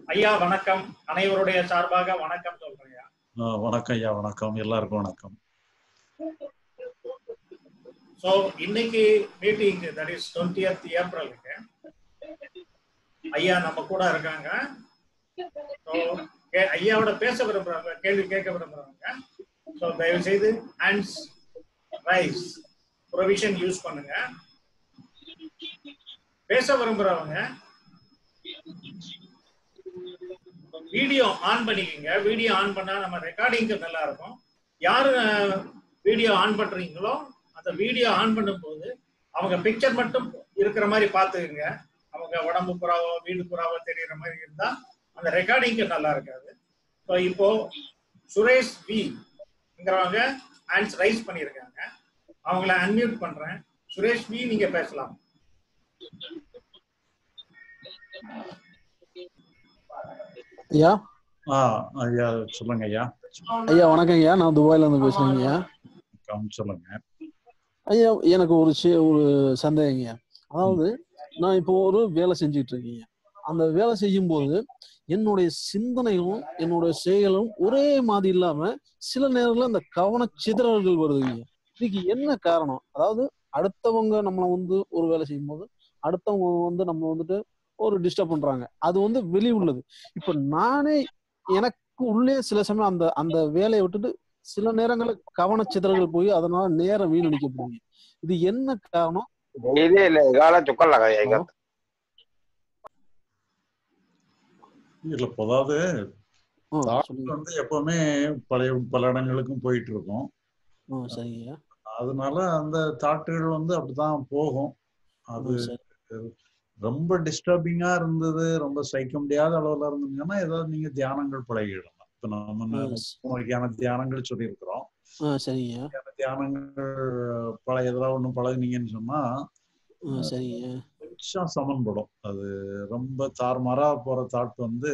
ஐயா வணக்கம் அனைவருடைய சார்பாக வணக்கம் சொல்றேன் ஐயா ஆ, வணக்கம் ஐயா வணக்கம் எல்லாருக்கும் வணக்கம் ஸோ இன்னைக்கு மீட்டிங் தட் இஸ் டுவெண்ட்டியத் ஏப்ரலுக்கு ஐயா நம்ம கூட இருக்காங்க ஸோ ஐயாவோட பேச விரும்புறவங்க கேள்வி கேட்க விரும்புறவங்க ஸோ தயவு செய்து ஹேண்ட்ஸ் ரைஸ் ப்ரொவிஷன் யூஸ் பண்ணுங்க பேச விரும்புறவங்க வீடியோ ஆன் பண்ணிக்கோங்க வீடியோ ஆன் பண்ணா நம்ம ரெக்கார்டிங்க்கு நல்லா இருக்கும் யாரு வீடியோ ஆன் பண்றீங்களோ அந்த வீடியோ ஆன் பண்ணும்போது அவங்க பிக்சர் மட்டும் இருக்கிற மாதிரி பார்த்துக்குங்க அவங்க உடம்பு புறாவோ வீடு புறாவோ தெரியுற மாதிரி இருந்தா அந்த ரெக்கார்டிங்க்கு நல்லா இருக்காது ஸோ இப்போ சுரேஷ் விங்கிறவங்க ஹேண்ட்ஸ் ரைஸ் பண்ணியிருக்காங்க அவங்கள அன்மியூட் பண்றேன் சுரேஷ் வி நீங்க பேசலாம் ஐயா ஆ ஐயா சொல்லுங்க ஐயா ஐயா வணக்கம் ஐயா நான் துபாயில இருந்து பேசுறேங்க ஐயா வணக்கம், சொல்லுங்க ஐயா எனக்கு ஒரு சி- ஒரு சந்தேகங்க ஐயா அதாவது நான் இப்போ ஒரு வேலை செஞ்சுட்டு இருக்கேங்க அந்த வேலை செய்யும் போது என்னுடைய சிந்தனையும் என்னுடைய செயலும் ஒரே மாதிரி இல்லாம சில நேரங்கள்ல அந்த கவன சிதறல்கள் வருதுங்க இதுக்கு என்ன காரணம் அதாவது அடுத்தவங்க நம்மளை வந்து ஒரு வேலை செய்யும் போது அடுத்தவங்க வந்து நம்ம வந்துட்டு ஒரு டிஸ்டர்ப் பண்றாங்க அது வந்து வெளி உள்ளது இப்ப நானே எனக்கு உள்ளே சில சமயம் அந்த அந்த வேலையை விட்டுட்டு சில நேரங்களில் கவனச்சிதறல்கள் போய் அதனால நேரம் வீணடிக்கப்படுங்க இது என்ன காரணம் ఇది ఇవాళ చుక్కలు ఇక இல்ல இப்போ அதாவது ஆ, thought சொல்லுங்க வந்து எப்பவுமே பழைய பல இடங்களுக்கும் போயிட்டு இருக்கும் ஆ சரிங்க அதனால அந்த தாட்டுகள் வந்து அப்படிதான் போகும் அது ஆ, சரி. ரொம்ப டிஸ்டர்பிங்கா இருந்தது ரொம்ப சகிக்க முடியாத அளவுல இருந்ததுன்னா ஏதாவது நீங்க தியானங்கள் பழகிடலாம் இப்ப நம்ம ஆ, நிறைய ஸ்- வகையான தியானங்கள் சொல்லியிருக்கிறோம் ஆ சரிங்க அந்த தியானங்கள் பழைய இதெல்லாம் ஒண்ணு பழகுனீங்கன்னு சொன்னா ஆ சரிங்க கொஞ்சம் சமன்படும் அது ரொம்ப தாறுமாறா போற தாட் வந்து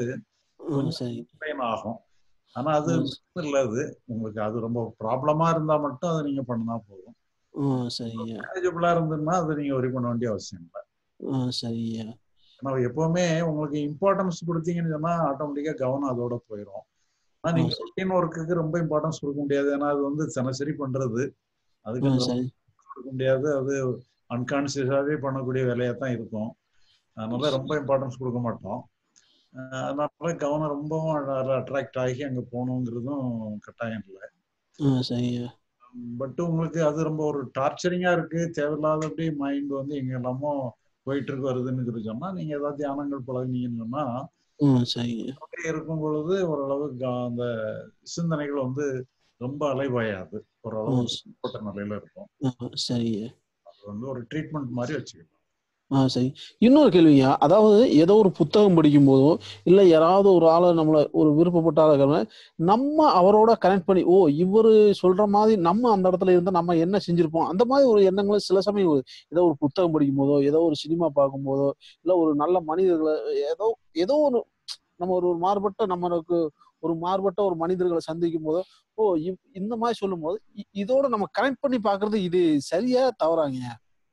ஆ சரி explain ஆகும் ஆனா அது ம். இல்ல அது உங்களுக்கு அது ரொம்ப ப்ராப்ளமா இருந்தா மட்டும் அதை நீங்க பண்ணினா போதும் ஆ சரிங்க மேனேஜபிளா இருந்ததுன்னா அதை நீங்க ஒரி பண்ண வேண்டிய அவசியம் இல்லை ஆ சரிங்க ஏன்னா எப்பவுமே உங்களுக்கு இம்பார்ட்டன்ஸ் கொடுத்தீங்கன்னு சொன்னா ஆட்டோமேட்டிக்கா கவனம் அதோட போயிடும் ஆனா நீங்க ஆ, சரி. ரொட்டீன் ஒர்க்குக்கு ரொம்ப இம்பார்ட்டன்ஸ் கொடுக்க முடியாது ஏன்னா அது வந்து தினசரி பண்றது அதுக்கு ஆ அந்த சரி கொடுக்க முடியாது அது அன்கான்சியஸாவே பண்ணக்கூடிய வேலையா தான் இருக்கும் அதனால ரொம்ப இம்பார்ட்டன்ஸ் கொடுக்க மாட்டோம் அஹ் அதனால கவனம் ரொம்பவும் அட்ராக்ட் ஆகி அங்க போகணுங்கிறதும் கட்டாயம் இல்லை ஆ சரிங்க பட் உங்களுக்கு அது ரொம்ப ஒரு டார்ச்சரிங்கா இருக்கு தேவையில்லாதபடி மைண்ட் வந்து எங்க எல்லாமோ போயிட்டு இருக்கு வருதுன்னு சொல்லி சொன்னா நீங்க ஏதாவது தியானங்கள் பழகுனீங்கன்னு சொன்னா ஆ சரிங்க அப்படியே இருக்கும் பொழுது ஓரளவு க- அந்த சிந்தனைகள் வந்து ரொம்ப அலைபாயாது ஓரளவு ம். போட்ட நிலையில இருக்கும் ஆ சரிங்க அது வந்து ஒரு ட்ரீட்மெண்ட் மாதிரி வச்சுக்கலாம் ஆ சரி இன்னொரு கேள்விங்க அதாவது ஏதோ ஒரு புத்தகம் படிக்கும் போதோ இல்ல யாராவது ஒரு ஆளை நம்மள ஒரு விருப்பப்பட்ட ஆளை இருக்கிறவங்க, நம்ம அவரோட கனெக்ட் பண்ணி ஓ இவரு சொல்ற மாதிரி நம்ம அந்த இடத்துல இருந்தா நம்ம என்ன செஞ்சிருப்போம் அந்த மாதிரி ஒரு எண்ணங்கள் சில சமயம் வருது. ஏதோ ஒரு புத்தகம் படிக்கும் போதோ ஏதோ ஒரு சினிமா பார்க்கும் போதோ இல்ல ஒரு நல்ல மனிதர்களை ஏதோ ஏதோ ஒரு நம்ம ஒரு மாறுபட்ட நம்மளுக்கு ஒரு மாறுபட்ட ஒரு மனிதர்களை சந்திக்கும் போதோ ஓ இவ்- இந்த மாதிரி சொல்லும் போது இ- இதோட நம்ம கனெக்ட் பண்ணி பாக்குறது இது சரியா தவறாங்க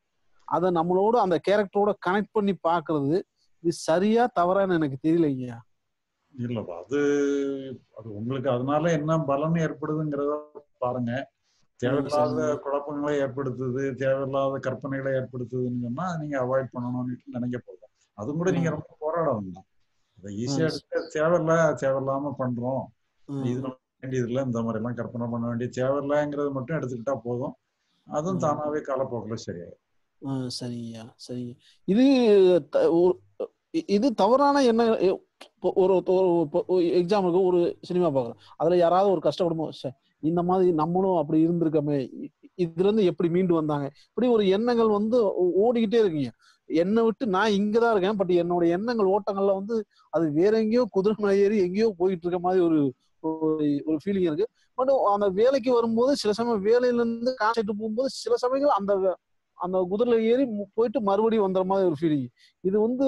அதை நம்மளோட அந்த கேரக்டரோட கனெக்ட் பண்ணி பாக்குறது இது சரியா தவறான்னு எனக்கு தெரியலைங்க இல்லப்பா அது அது உங்களுக்கு அதனால என்ன பலன் ஏற்படுதுங்கிறத பாருங்க தேவையில்லாத சரிங்க. குழப்பங்களை ஏற்படுத்துது தேவையில்லாத கற்பனைகளை ஏற்படுத்துதுன்னு சொன்னா நீங்க அவாய்ட் பண்ணணும்னு நினைக்க போதும் அதுவும் கூட நீங்க ம். ரொம்ப போராட வேண்டாம் அதை ஈஸியா ம். எடுத்து தேவையில்ல தேவையில்லாம பண்றோம் ம். இது நம்ம வேண்டியதில்லை இந்த மாதிரி எல்லாம் கற்பனை பண்ண வேண்டிய தேவையில்லைங்கிறது மட்டும் எடுத்துக்கிட்டா போதும் அதுவும் ம். தானாவே காலப்போக்கில் சரியாயிடும் ஆ, சரிங்கய்யா சரிங்க இது த- ஒரு இ- இது தவறான என்ன எ- இப்போ ஒரு ஒரு எக்ஸாம்பிளுக்கு ஒரு சினிமா பார்க்குறோம் அதுல யாராவது ஒரு கஷ்டப்படும் போது, "ச்சே, இந்த மாதிரி நம்மளும் அப்படி இருந்திருக்கோமே இ- இதுல இருந்து எப்படி மீண்டு வந்தாங்க இப்படி ஒரு எண்ணங்கள் வந்து ஓ- ஓடிக்கிட்டே இருக்குங்க என்னை விட்டு நான் இங்கதான் இருக்கேன் பட் என்னோட எண்ணங்கள் ஓட்டங்கள்ல வந்து அது வேற எங்கேயோ குதிரை மலை ஏறி எங்கேயோ போயிட்டு இருக்க மாதிரி ஒரு ஒரு- ஒரு ஃபீலிங் இருக்கு பட் அந்த வேலைக்கு வரும்போது சில சமயம் வேலையில இருந்து கான்செப்ட் போகும்போது சில சமயம் அந்த அந்த குதிரையில ஏறி மு- போயிட்டு மறுபடியும் வந்துற மாதிரி ஒரு ஃபீலிங் இது வந்து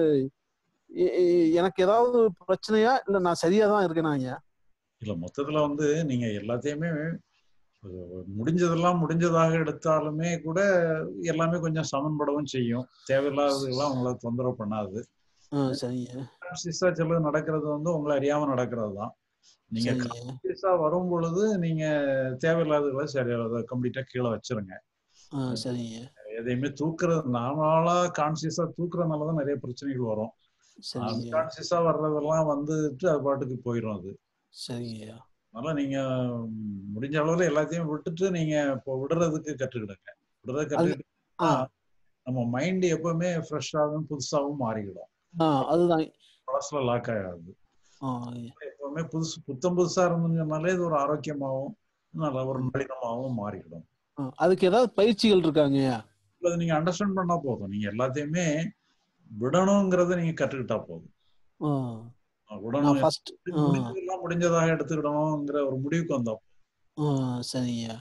எ- எ- எனக்கு ஏதாவது பிரச்சனையா இல்ல நான் சரியா தான் இருக்கேனா ஐயா இல்ல மொத்தத்துல வந்து நீங்க எல்லாத்தையுமே அஹ், முடிஞ்சதெல்லாம் முடிஞ்சதாக எடுத்தாலுமே கூட எல்லாமே கொஞ்சம் சமன்படவும் செய்யும் தேவையில்லாததெல்லாம் உங்களை தொந்தரவு பண்ணாது ஆ சரிங்க கான்சியஸா சிலது நடக்கிறது வந்து உங்களை அறியாம நடக்கிறது தான் நீங்க சரிங்க கான்சியஸா வரும் பொழுது நீங்க தேவையில்லாததுகளை சரி அதை கம்ப்ளீட்டா கீழே வச்சிருங்க ஆ சரிங்க எதையுமே தூக்குறது நாமளா கான்சியஸா தூக்குறதுனால தான் நிறைய பிரச்சனைகள் வரும் சரிங்க அன்கான்சியஸா வர்றதெல்லாம் வந்துட்டு அது பாட்டுக்கு போயிடும் அது சரிங்கய்யா அதனால நீங்க ம், முடிஞ்ச அளவுல எல்லாத்தையும் விட்டுட்டு நீங்க இப்போ விடுறதுக்கு கற்றுக்கிடுங்க விடுறதுக்கு கற்றுக்கிட்டு ஆ நம்ம மைண்ட் எப்பவுமே ஃப்ரெஷ்ஷாகவும் புதுசாகவும் மாறிக்கிடும் ஆ அதுதான் பழசுல லாக் ஆகாது ஆ எப்பவுமே புதுசு புத்தம் புதுசா இருந்துச்சுனாலே இது ஒரு ஆரோக்கியமாகவும் நல்ல ஒரு நளினமாகவும் மாறிடும் ஆ, அதுக்கு ஏதாவது பயிற்சிகள் இருக்காங்கய்யா அதை நீங்க அண்டர்ஸ்டாண்ட் பண்ணா போதும் நீங்க எல்லாத்தையுமே விடணுங்கிறத நீங்க கற்றுக்கிட்டா போதும் ஆ, விடணும் நான் ஃபர்ஸ்ட் முடிஞ்சதெல்லாம் முடிஞ்சதாக எடுத்துக்கிடணுங்கிற ஒரு முடிவுக்கு வந்தா சரிங்கய்யா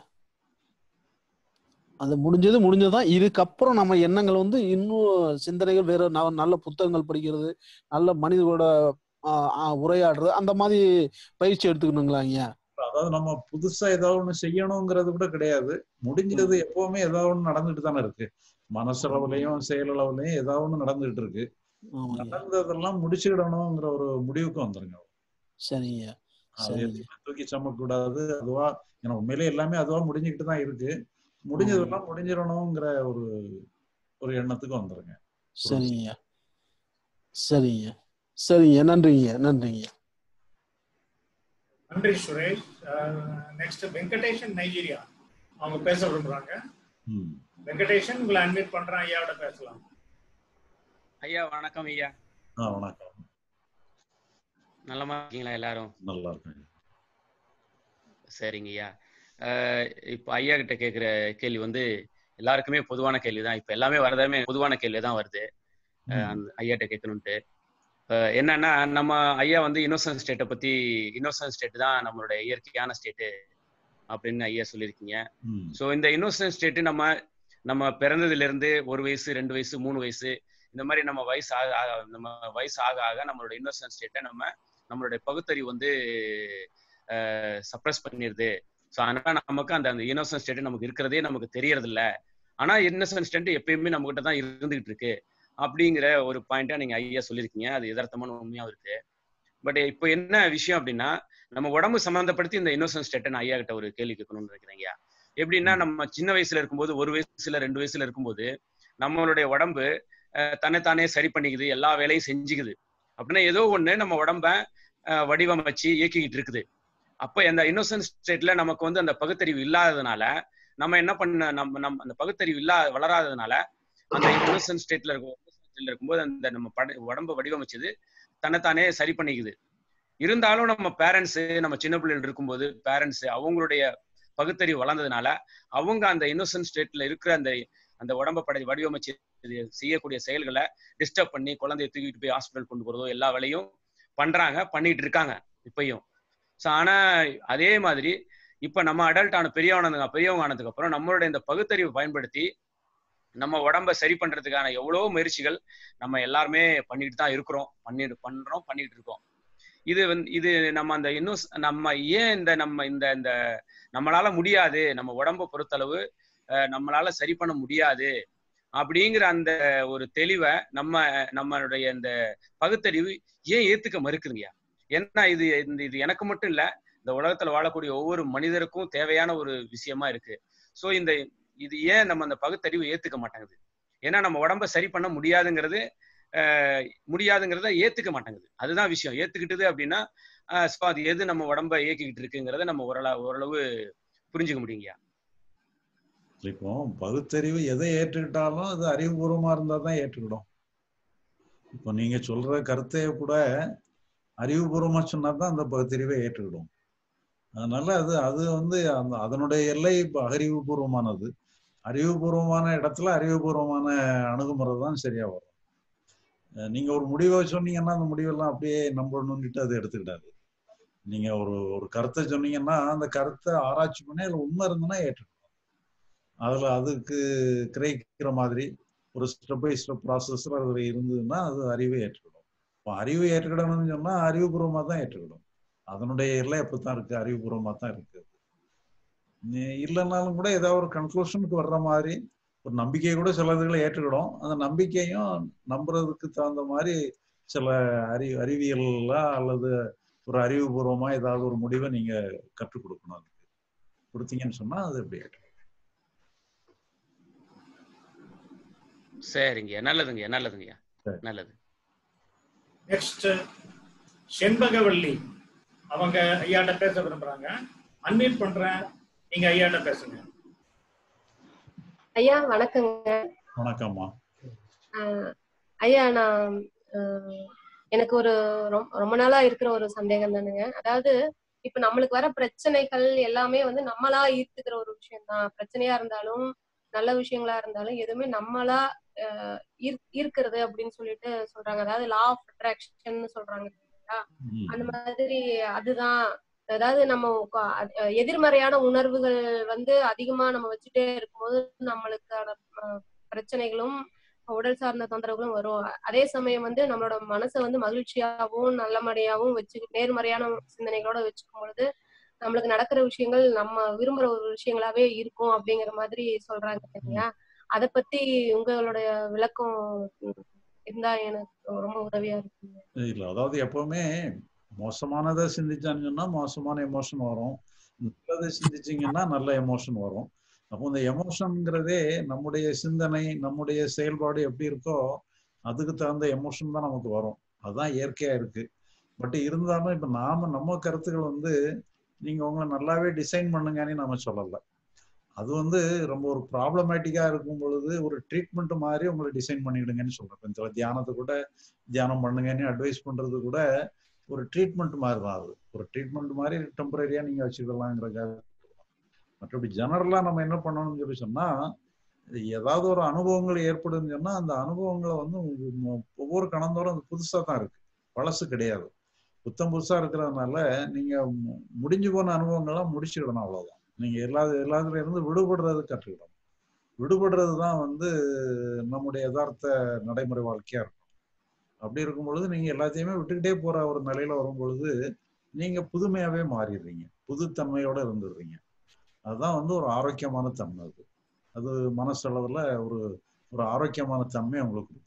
அது முடிஞ்சது முடிஞ்சதுதான் இதுக்கப்புறம் நம்ம எண்ணங்கள் வந்து இன்னும் சிந்தனைகள் வேற ந- நல்ல புத்தகங்கள் படிக்கிறது நல்ல மனிதர்களோட ஆ, ஆ, உரையாடுறது அந்த மாதிரி பயிற்சி எடுத்துக்கணுங்களா ஐயா அதாவது நம்ம புதுசா ஏதாவது ஒண்ணு செய்யணுங்கிறது கூட கிடையாது முடிஞ்சது எப்பவுமே ஏதாவது ஒண்ணு நடந்துட்டு தானே இருக்கு மனசளவுலயும் செயலளவுலயும் ஏதாவது ஒண்ணு நடந்துகிட்டு இருக்கு ஆமாங்க நடந்ததெல்லாம் முடிச்சுக்கிடணுங்கிற ஒரு முடிவுக்கு வந்துருங்க சரிங்க அது சரிங்க எதுவுமே தூக்கி சமக்க கூடாது அதுவா ஏன்னா உண்மையிலே எல்லாமே அதுவா முடிஞ்சுக்கிட்டு தான் இருக்கு முடிஞ்சதெல்லாம் முடிஞ்சிடணுங்கிற ஒரு ஒரு எண்ணத்துக்கு வந்துருங்க சரிங்க சரிங்க சரிங்க நன்றிங்க நன்றிங்க நன்றி சுரேஷ் நெக்ஸ்ட் வெங்கடேஷன் நைஜீரியா அவங்க பேச விரும்புறாங்க ம் வெங்கடேஷன் உங்களை அட்மிட் பண்றேன் ஐயாவோட பேசலாம் ஐயா வணக்கம் ஐயா ஆ வணக்கம் நல்லமா இருக்கீங்களா எல்லாரும் நல்லா இருக்கேன் சரிங்க ஐயா அஹ் இப்போ ஐயா கிட்ட கேட்குற கேள்வி வந்து எல்லாருக்குமே பொதுவான கேள்வி தான் இப்போ எல்லாமே வரதாமே பொதுவான கேள்வி தான் வருது அஹ் அந்த ஐயாட்ட கேட்கணுன்ட்டு அஹ் என்னன்னா நம்ம ஐயா வந்து இன்னோசன்ட் ஸ்டேட்டை பத்தி இன்னோசன்ட் ஸ்டேட் தான் நம்மளுடைய இயற்கையான ஸ்டேட்டு அப்படின்னு ஐயா சொல்லியிருக்கீங்க ம் ஸோ இந்த இன்னோசன்ட் ஸ்டேட்டு நம்ம நம்ம பிறந்ததுல இருந்து ஒரு வயசு ரெண்டு வயசு மூணு வயசு இந்த மாதிரி நம்ம வயசு ஆக ஆக நம்ம வயசு ஆக ஆக நம்மளோட இன்னோசன்ட் ஸ்டேட்டை நம்ம நம்மளுடைய பகுத்தறிவு வந்து சப்ரஸ் பண்ணிடுது ஸோ அதனால நமக்கு அந்த அந்த இன்னோசன்ட் ஸ்டேட் நமக்கு இருக்கிறதே நமக்கு தெரியறது இல்ல ஆனா இன்னோசன்ட் ஸ்டேட் எப்பயுமே நம்ம கிட்ட தான் இருந்துகிட்டு இருக்கு அப்படிங்கிற ஒரு பாயிண்டா நீங்க ஐயா சொல்லியிருக்கீங்க அது யதார்த்தமான உண்மையாவும் இருக்கு பட் இப்போ என்ன விஷயம் அப்படின்னா நம்ம உடம்பு சம்மந்தப்படுத்தி இந்த இன்னோசன்ட் ஸ்டேட்டை நான் ஐயா கிட்ட ஒரு கேள்வி கேட்கணும்னு நினைக்கிறேன் ஐயா எப்படின்னா நம்ம சின்ன வயசுல இருக்கும்போது ஒரு வயசுல ரெண்டு வயசுல இருக்கும்போது நம்மளுடைய உடம்பு அஹ், தன்னைத்தானே சரி பண்ணிக்குது எல்லா வேலையும் செஞ்சுக்குது அப்படின்னா ஏதோ ஒண்ணு நம்ம உடம்ப அஹ், வடிவமைச்சு இயக்கிக்கிட்டு இருக்குது அப்ப அந்த இன்னோசன்ட் ஸ்டேட்ல நமக்கு வந்து அந்த பகுத்தறிவு இல்லாததுனால நம்ம என்ன பண்ண நம்ம நம்ம அந்த பகுத்தறிவு இல்லா வளராததுனால அந்த இன்னோசன்ட் ஸ்டேட்ல இருக்கும் ஸ்டேட்ல இருக்கும்போது அந்த நம்ம பட உடம்ப வடிவமைச்சது தன்னைத்தானே சரி பண்ணிக்குது இருந்தாலும் நம்ம பேரண்ட்ஸ் நம்ம சின்ன பிள்ளைகள் இருக்கும்போது பேரண்ட்ஸ் அவங்களுடைய பகுத்தறிவு வளர்ந்ததுனால அவங்க அந்த இன்னோசன்ட் ஸ்டேட்ல இருக்கிற அந்த அந்த உடம்ப படை வடிவமைச்சு இது செய்யக்கூடிய செயல்களை டிஸ்டர்ப் பண்ணி குழந்தைய தூக்கிட்டு போய் ஹாஸ்பிட்டல் கொண்டு போறதோ எல்லா வேலையும் பண்றாங்க பண்ணிட்டு இருக்காங்க இப்பயும் ஸோ ஆனா அதே மாதிரி இப்ப நம்ம அடல்ட் ஆன பெரியவனதுங்க பெரியவங்க ஆனதுக்கு அப்புறம் நம்மளுடைய இந்த பகுத்தறிவை பயன்படுத்தி நம்ம உடம்ப சரி பண்றதுக்கான எவ்வளவோ முயற்சிகள் நம்ம எல்லாருமே பண்ணிட்டு தான் இருக்கிறோம் பண்ணிட்டு பண்றோம் பண்ணிட்டு இருக்கோம் இது வந்து இது நம்ம அந்த இன்னும் ஸ்- நம்ம ஏன் இந்த நம்ம இந்த இந்த நம்மளால முடியாது நம்ம உடம்ப பொறுத்தளவு அஹ், நம்மளால சரி பண்ண முடியாது அப்படிங்கிற அந்த ஒரு தெளிவை நம்ம நம்மளுடைய இந்த பகுத்தறிவு ஏன் ஏத்துக்க மறுக்குதுங்கய்யா ஏன்னா இது இந்த இது எனக்கு மட்டும் இல்ல இந்த உலகத்துல வாழக்கூடிய ஒவ்வொரு மனிதருக்கும் தேவையான ஒரு விஷயமா இருக்கு சோ இந்த இது ஏன் நம்ம அந்த பகுத்தறிவு ஏத்துக்க மாட்டேங்குது ஏன்னா நம்ம உடம்ப சரி பண்ண முடியாதுங்கிறது அஹ், முடியாதுங்கிறத ஏத்துக்க மாட்டேங்குது அதுதான் விஷயம் ஏத்துக்கிட்டது அப்படின்னா அஹ், so அது எது நம்ம உடம்ப இயக்கிக்கிட்டு இருக்குங்கிறத நம்ம ஓரளவு ஓரளவு புரிஞ்சுக்க முடியுங்கய்யா இப்போ பகுத்தறிவு எதை ஏற்றுக்கிட்டாலும் அது அறிவுபூர்வமா இருந்தா தான் ஏற்றுக்கிடும் இப்போ நீங்க சொல்ற கருத்தைய கூட அறிவுபூர்வமா சொன்னா தான் அந்த பகுத்தறிவை ஏற்றுக்கிடும் அதனால அது அது வந்து அந்த அதனுடைய எல்லை இப்போ அறிவுபூர்வமானது அறிவுபூர்வமான இடத்துல அறிவுபூர்வமான அணுகுமுறை தான் சரியா வரும் அஹ் நீங்க ஒரு முடிவை சொன்னீங்கன்னா அந்த முடிவெல்லாம் அப்படியே நம்பணும்னுட்டு அதை எடுத்துக்கிடாது நீங்க ஒரு ஒரு கருத்தை சொன்னீங்கன்னா அந்த கருத்தை ஆராய்ச்சி பண்ணி அதுல உண்மை இருந்ததுன்னா ஏற்றுக்கணும் அதுல அதுக்கு கிரகிக்கிற மாதிரி ஒரு ஸ்டெப் பை ஸ்டெப் ப்ராசஸ்ல அதுல இருந்ததுன்னா அது அறிவை ஏற்றுக்கிடும் இப்போ அறிவை ஏற்றுக்கிடணும்னு சொன்னா அறிவுபூர்வமா தான் ஏற்றுக்கிடும் அதனுடைய எல்லை அப்படித்தான் இருக்கு அறிவுபூர்வமா தான் இருக்கு நீ- இல்லைன்னாலும் கூட ஏதாவது ஒரு கன்க்ளூஷனுக்கு வர்ற மாதிரி ஒரு நம்பிக்கையை கூட சில இதுகளை ஏற்றுக்கிடும் அந்த நம்பிக்கையும் நம்புறதுக்கு தகுந்த மாதிரி சில அறி அறிவியலா அல்லது ஒரு அறிவுபூர்வமா ஏதாவது ஒரு முடிவை நீங்க கற்றுக் கொடுக்கணும் அதுக்கு கொடுத்தீங்கன்னு சொன்னா அது எப்படி சரிங்க நல்லதுங்க நல்லதுங்கய்யா சரி. நல்லது நெக்ஸ்ட் செண்பகவல்லி அவங்க ஐயாட்ட பேச விரும்புறாங்க அன்மியூட் பண்றேன் நீங்க ஐயாட்ட பேசுங்க ஐயா வணக்கங்க வணக்கம்மா ஆஹ் ஐயா நான் ஆஹ் எனக்கு ஒரு ரொம்- ரொம்ப நாளா இருக்கிற ஒரு சந்தேகம் தானுங்க அதாவது இப்ப நம்மளுக்கு வர பிரச்சனைகள் எல்லாமே வந்து நம்மளா ஈர்த்துக்கிற ஒரு விஷயம் தான் பிரச்சனையா இருந்தாலும் நல்ல விஷயங்களா இருந்தாலும் எதுவுமே நம்மளா ஆஹ் ஈர்- ஈர்க்கிறது அப்படின்னு சொல்லிட்டு சொல்றாங்க அதாவது லா ஆஃப் அட்ராக்ஷன் சொல்றாங்க இல்லைங்களா? ம். அந்த மாதிரி அதுதான் அதாவது நம்ம உக்க- அஹ் எதிர்மறையான உணர்வுகள் வந்து அதிகமா நம்ம வச்சுட்டே இருக்கும்போது நம்மளுக்கான அஹ், பிரச்சனைகளும் உடல் சார்ந்த தொந்தரவுகளும் வரும் அதே சமயம் வந்து நம்மளோட மனசை வந்து மகிழ்ச்சியாகவும் நல்லபடியாகவும் வச்சு நேர்மறையான சிந்தனைகளோட வச்சுக்கும் பொழுது நம்மளுக்கு நடக்கிற விஷயங்கள் நம்ம விரும்புற ஒரு விஷயங்களாவே இருக்கும் அப்படிங்கிற மாதிரி சொல்றாங்க இல்லையா அத பத்தி உங்களுடைய விளக்கம் உம், இருந்தா எனக்கு ரொம்ப உதவியா இருக்கு இல்ல அதாவது எப்பவுமே மோசமானதை சிந்திச்சான்னு சொன்னா மோசமான எமோஷன் வரும் நல்லதை சிந்திச்சீங்கன்னா நல்ல எமோஷன் வரும் அப்போ இந்த எமோஷன்ங்கிறதே நம்முடைய சிந்தனை நம்முடைய செயல்பாடு எப்படி இருக்கோ அதுக்கு தகுந்த எமோஷன் தான் நமக்கு வரும் அதுதான் இயற்கையா இருக்கு பட் இருந்தாலும் இப்ப நாம நம்ம கருத்துக்கள் வந்து நீங்க உங்களை நல்லாவே டிசைன் பண்ணுங்கன்னு நம்ம சொல்லல அது வந்து ரொம்ப ஒரு ப்ராப்ளமேட்டிக்கா இருக்கும் பொழுது ஒரு ட்ரீட்மெண்ட் மாதிரி உங்களை டிசைன் பண்ணிடுங்கன்னு சொல்றேன் கொஞ்சம் தியானத்தை கூட தியானம் பண்ணுங்கன்னு அட்வைஸ் பண்றது கூட ஒரு ட்ரீட்மெண்ட் மாதிரி தான் அது ஒரு ட்ரீட்மெண்ட் மாதிரி டெம்பரரியா நீங்க வச்சுக்கலாங்கிறக்காக மற்றபடி ஜெனரலா நம்ம என்ன பண்ணணும்னு சொல்லி சொன்னா ஏதாவது ஒரு அனுபவங்கள் ஏற்படுதுன்னு சொன்னா அந்த அனுபவங்களை வந்து உங்க- ஒவ்வொரு கணந்தோறும் அது புதுசா தான் இருக்கு பழசு கிடையாது புத்தம் புதுசா இருக்கிறதுனால நீங்க மு- முடிஞ்சு போன அனுபவங்கள்லாம் முடிச்சுக்கிடணும் அவ்வளவுதான் நீங்க எல்லா எல்லாத்துல இருந்து விடுபடுறது கற்றுக்கிடணும் விடுபடுறது தான் வந்து நம்முடைய யதார்த்த நடைமுறை வாழ்க்கையா இருக்கும் அப்படி இருக்கும் பொழுது நீங்க எல்லாத்தையுமே விட்டுக்கிட்டே போற ஒரு நிலையில வரும் பொழுது நீங்க புதுமையாவே மாறிடுறீங்க புதுத்தன்மையோட இருந்துடுறீங்க அதுதான் வந்து ஒரு ஆரோக்கியமான தன்மை அது அது மனசளவுல ஒரு ஒரு ஆரோக்கியமான தன்மை உங்களுக்கு கொடுக்கும்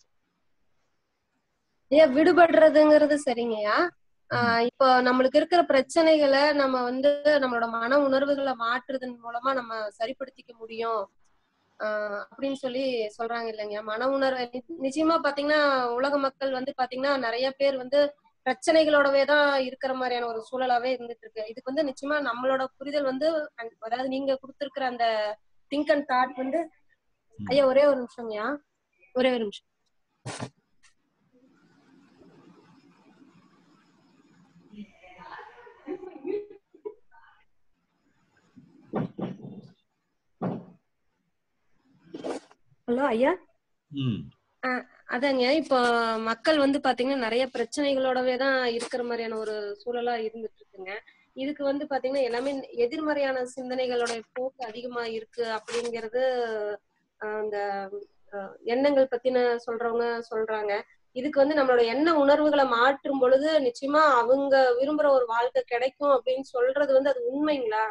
ஐயா விடுபடுறதுங்கிறது சரிங்கய்யா ஆஹ் இப்போ நம்மளுக்கு இருக்கிற பிரச்சனைகளை நம்ம வந்து நம்மளோட மன உணர்வுகளை மாற்றுறதன் மூலமா நம்ம சரிப்படுத்திக்க முடியும் ஆஹ் அப்படின்னு சொல்லி சொல்றாங்க இல்லைங்க மன உணர்வு நி- நிச்சயமா பாத்தீங்கன்னா உலக மக்கள் வந்து பாத்தீங்கன்னா நிறைய பேர் வந்து பிரச்சனைகளோடவே தான் இருக்கிற மாதிரியான ஒரு சூழலாவே இருந்துட்டு இருக்கு இதுக்கு வந்து நிச்சயமா நம்மளோட புரிதல் வந்து அந்த- அதாவது நீங்க கொடுத்திருக்கிற அந்த திங்க் அண்ட் தாட் வந்து ம். ஐயா ஒரே ஒரு நிமிஷம்யா ஒரே ஒரு நிமிஷம் ஹலோ ஐயா ம் அதாங்க இப்போ மக்கள் வந்து பாத்தீங்கன்னா நிறைய பிரச்சனைகளோடவே தான் இருக்கிற மாதிரியான ஒரு சூழலா இருந்துட்டு இருக்குங்க இதுக்கு வந்து பாத்தீங்கன்னா எல்லாமே எதிர்மறையான சிந்தனைகளோட போக்கு அதிகமா இருக்கு அப்படிங்கிறது ஆஹ் அந்த ஆஹ் எண்ணங்கள் பத்தின சொல்றவங்க சொல்றாங்க இதுக்கு வந்து நம்மளோட எண்ண உணர்வுகளை மாற்றும் பொழுது நிச்சயமா அவங்க விரும்புற ஒரு வாழ்க்கை கிடைக்கும் அப்படின்னு சொல்றது வந்து அது உண்மைங்களா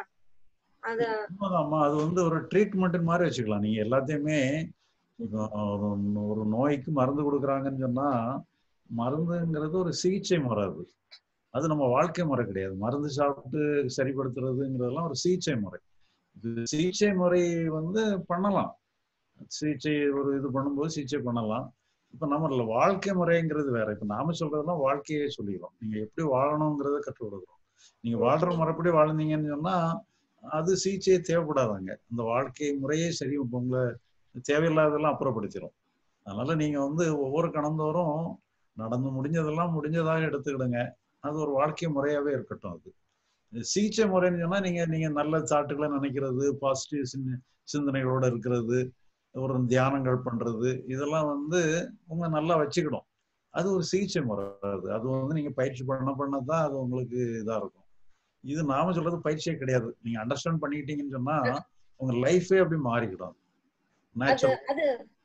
அத உண்மைதாம்மா அது வந்து ஒரு ட்ரீட்மெண்ட் மாதிரி வச்சுக்கலாம் நீங்க எல்லாத்தையுமே இப்போ ஒரு ஒரு நோய்க்கு மருந்து கொடுக்குறாங்கன்னு சொன்னா மருந்துங்கிறது ஒரு சிகிச்சை முறை அது அது நம்ம வாழ்க்கை முறை கிடையாது மருந்து சாப்பிட்டு சரிப்படுத்துறதுங்கிறதெல்லாம் ஒரு சிகிச்சை முறை இது சிகிச்சை முறை வந்து பண்ணலாம் சிகிச்சை ஒரு இது பண்ணும்போது சிகிச்சை பண்ணலாம் இப்போ நம்ம வாழ்க்கை முறைங்கிறது வேற இப்போ நாம சொல்றதெல்லாம் வாழ்க்கையே சொல்லிடுறோம் நீங்க எப்படி வாழணுங்கிறத கற்றுக் கொடுக்குறோம் நீங்க வாழ்ற முறைப்படி வாழ்ந்தீங்கன்னு சொன்னா அது சிகிச்சையே தேவைப்படாதாங்க அந்த வாழ்க்கை முறையே சரி இப்போ உங்களை தேவையில்லாததெல்லாம் அப்புறப்படுத்திடும் அதனால நீங்க வந்து ஒவ்வொரு கணந்தோறும் நடந்து முடிஞ்சதெல்லாம் முடிஞ்சதாக எடுத்துக்கிடுங்க அது ஒரு வாழ்க்கை முறையாவே இருக்கட்டும் அது சிகிச்சை முறைன்னு சொன்னா நீங்க நீங்க நல்ல தாட்டுகளை நினைக்கிறது பாசிட்டிவ் சிந்த சிந்தனைகளோட இருக்கிறது ஒரு தியானங்கள் பண்றது இதெல்லாம் வந்து உங்க நல்லா வச்சுக்கிடும் அது ஒரு சிகிச்சை முறை அது அது வந்து நீங்க பயிற்சி பண்ண பண்ண தான் அது உங்களுக்கு இதா இருக்கும் இது நாம சொல்றது பயிற்சியே கிடையாது நீங்க அண்டர்ஸ்டாண்ட் பண்ணிக்கிட்டீங்கன்னு சொன்னா உங்க லைஃபே அப்படி மாறிக்கிடும் அது நேச்சுரல் அது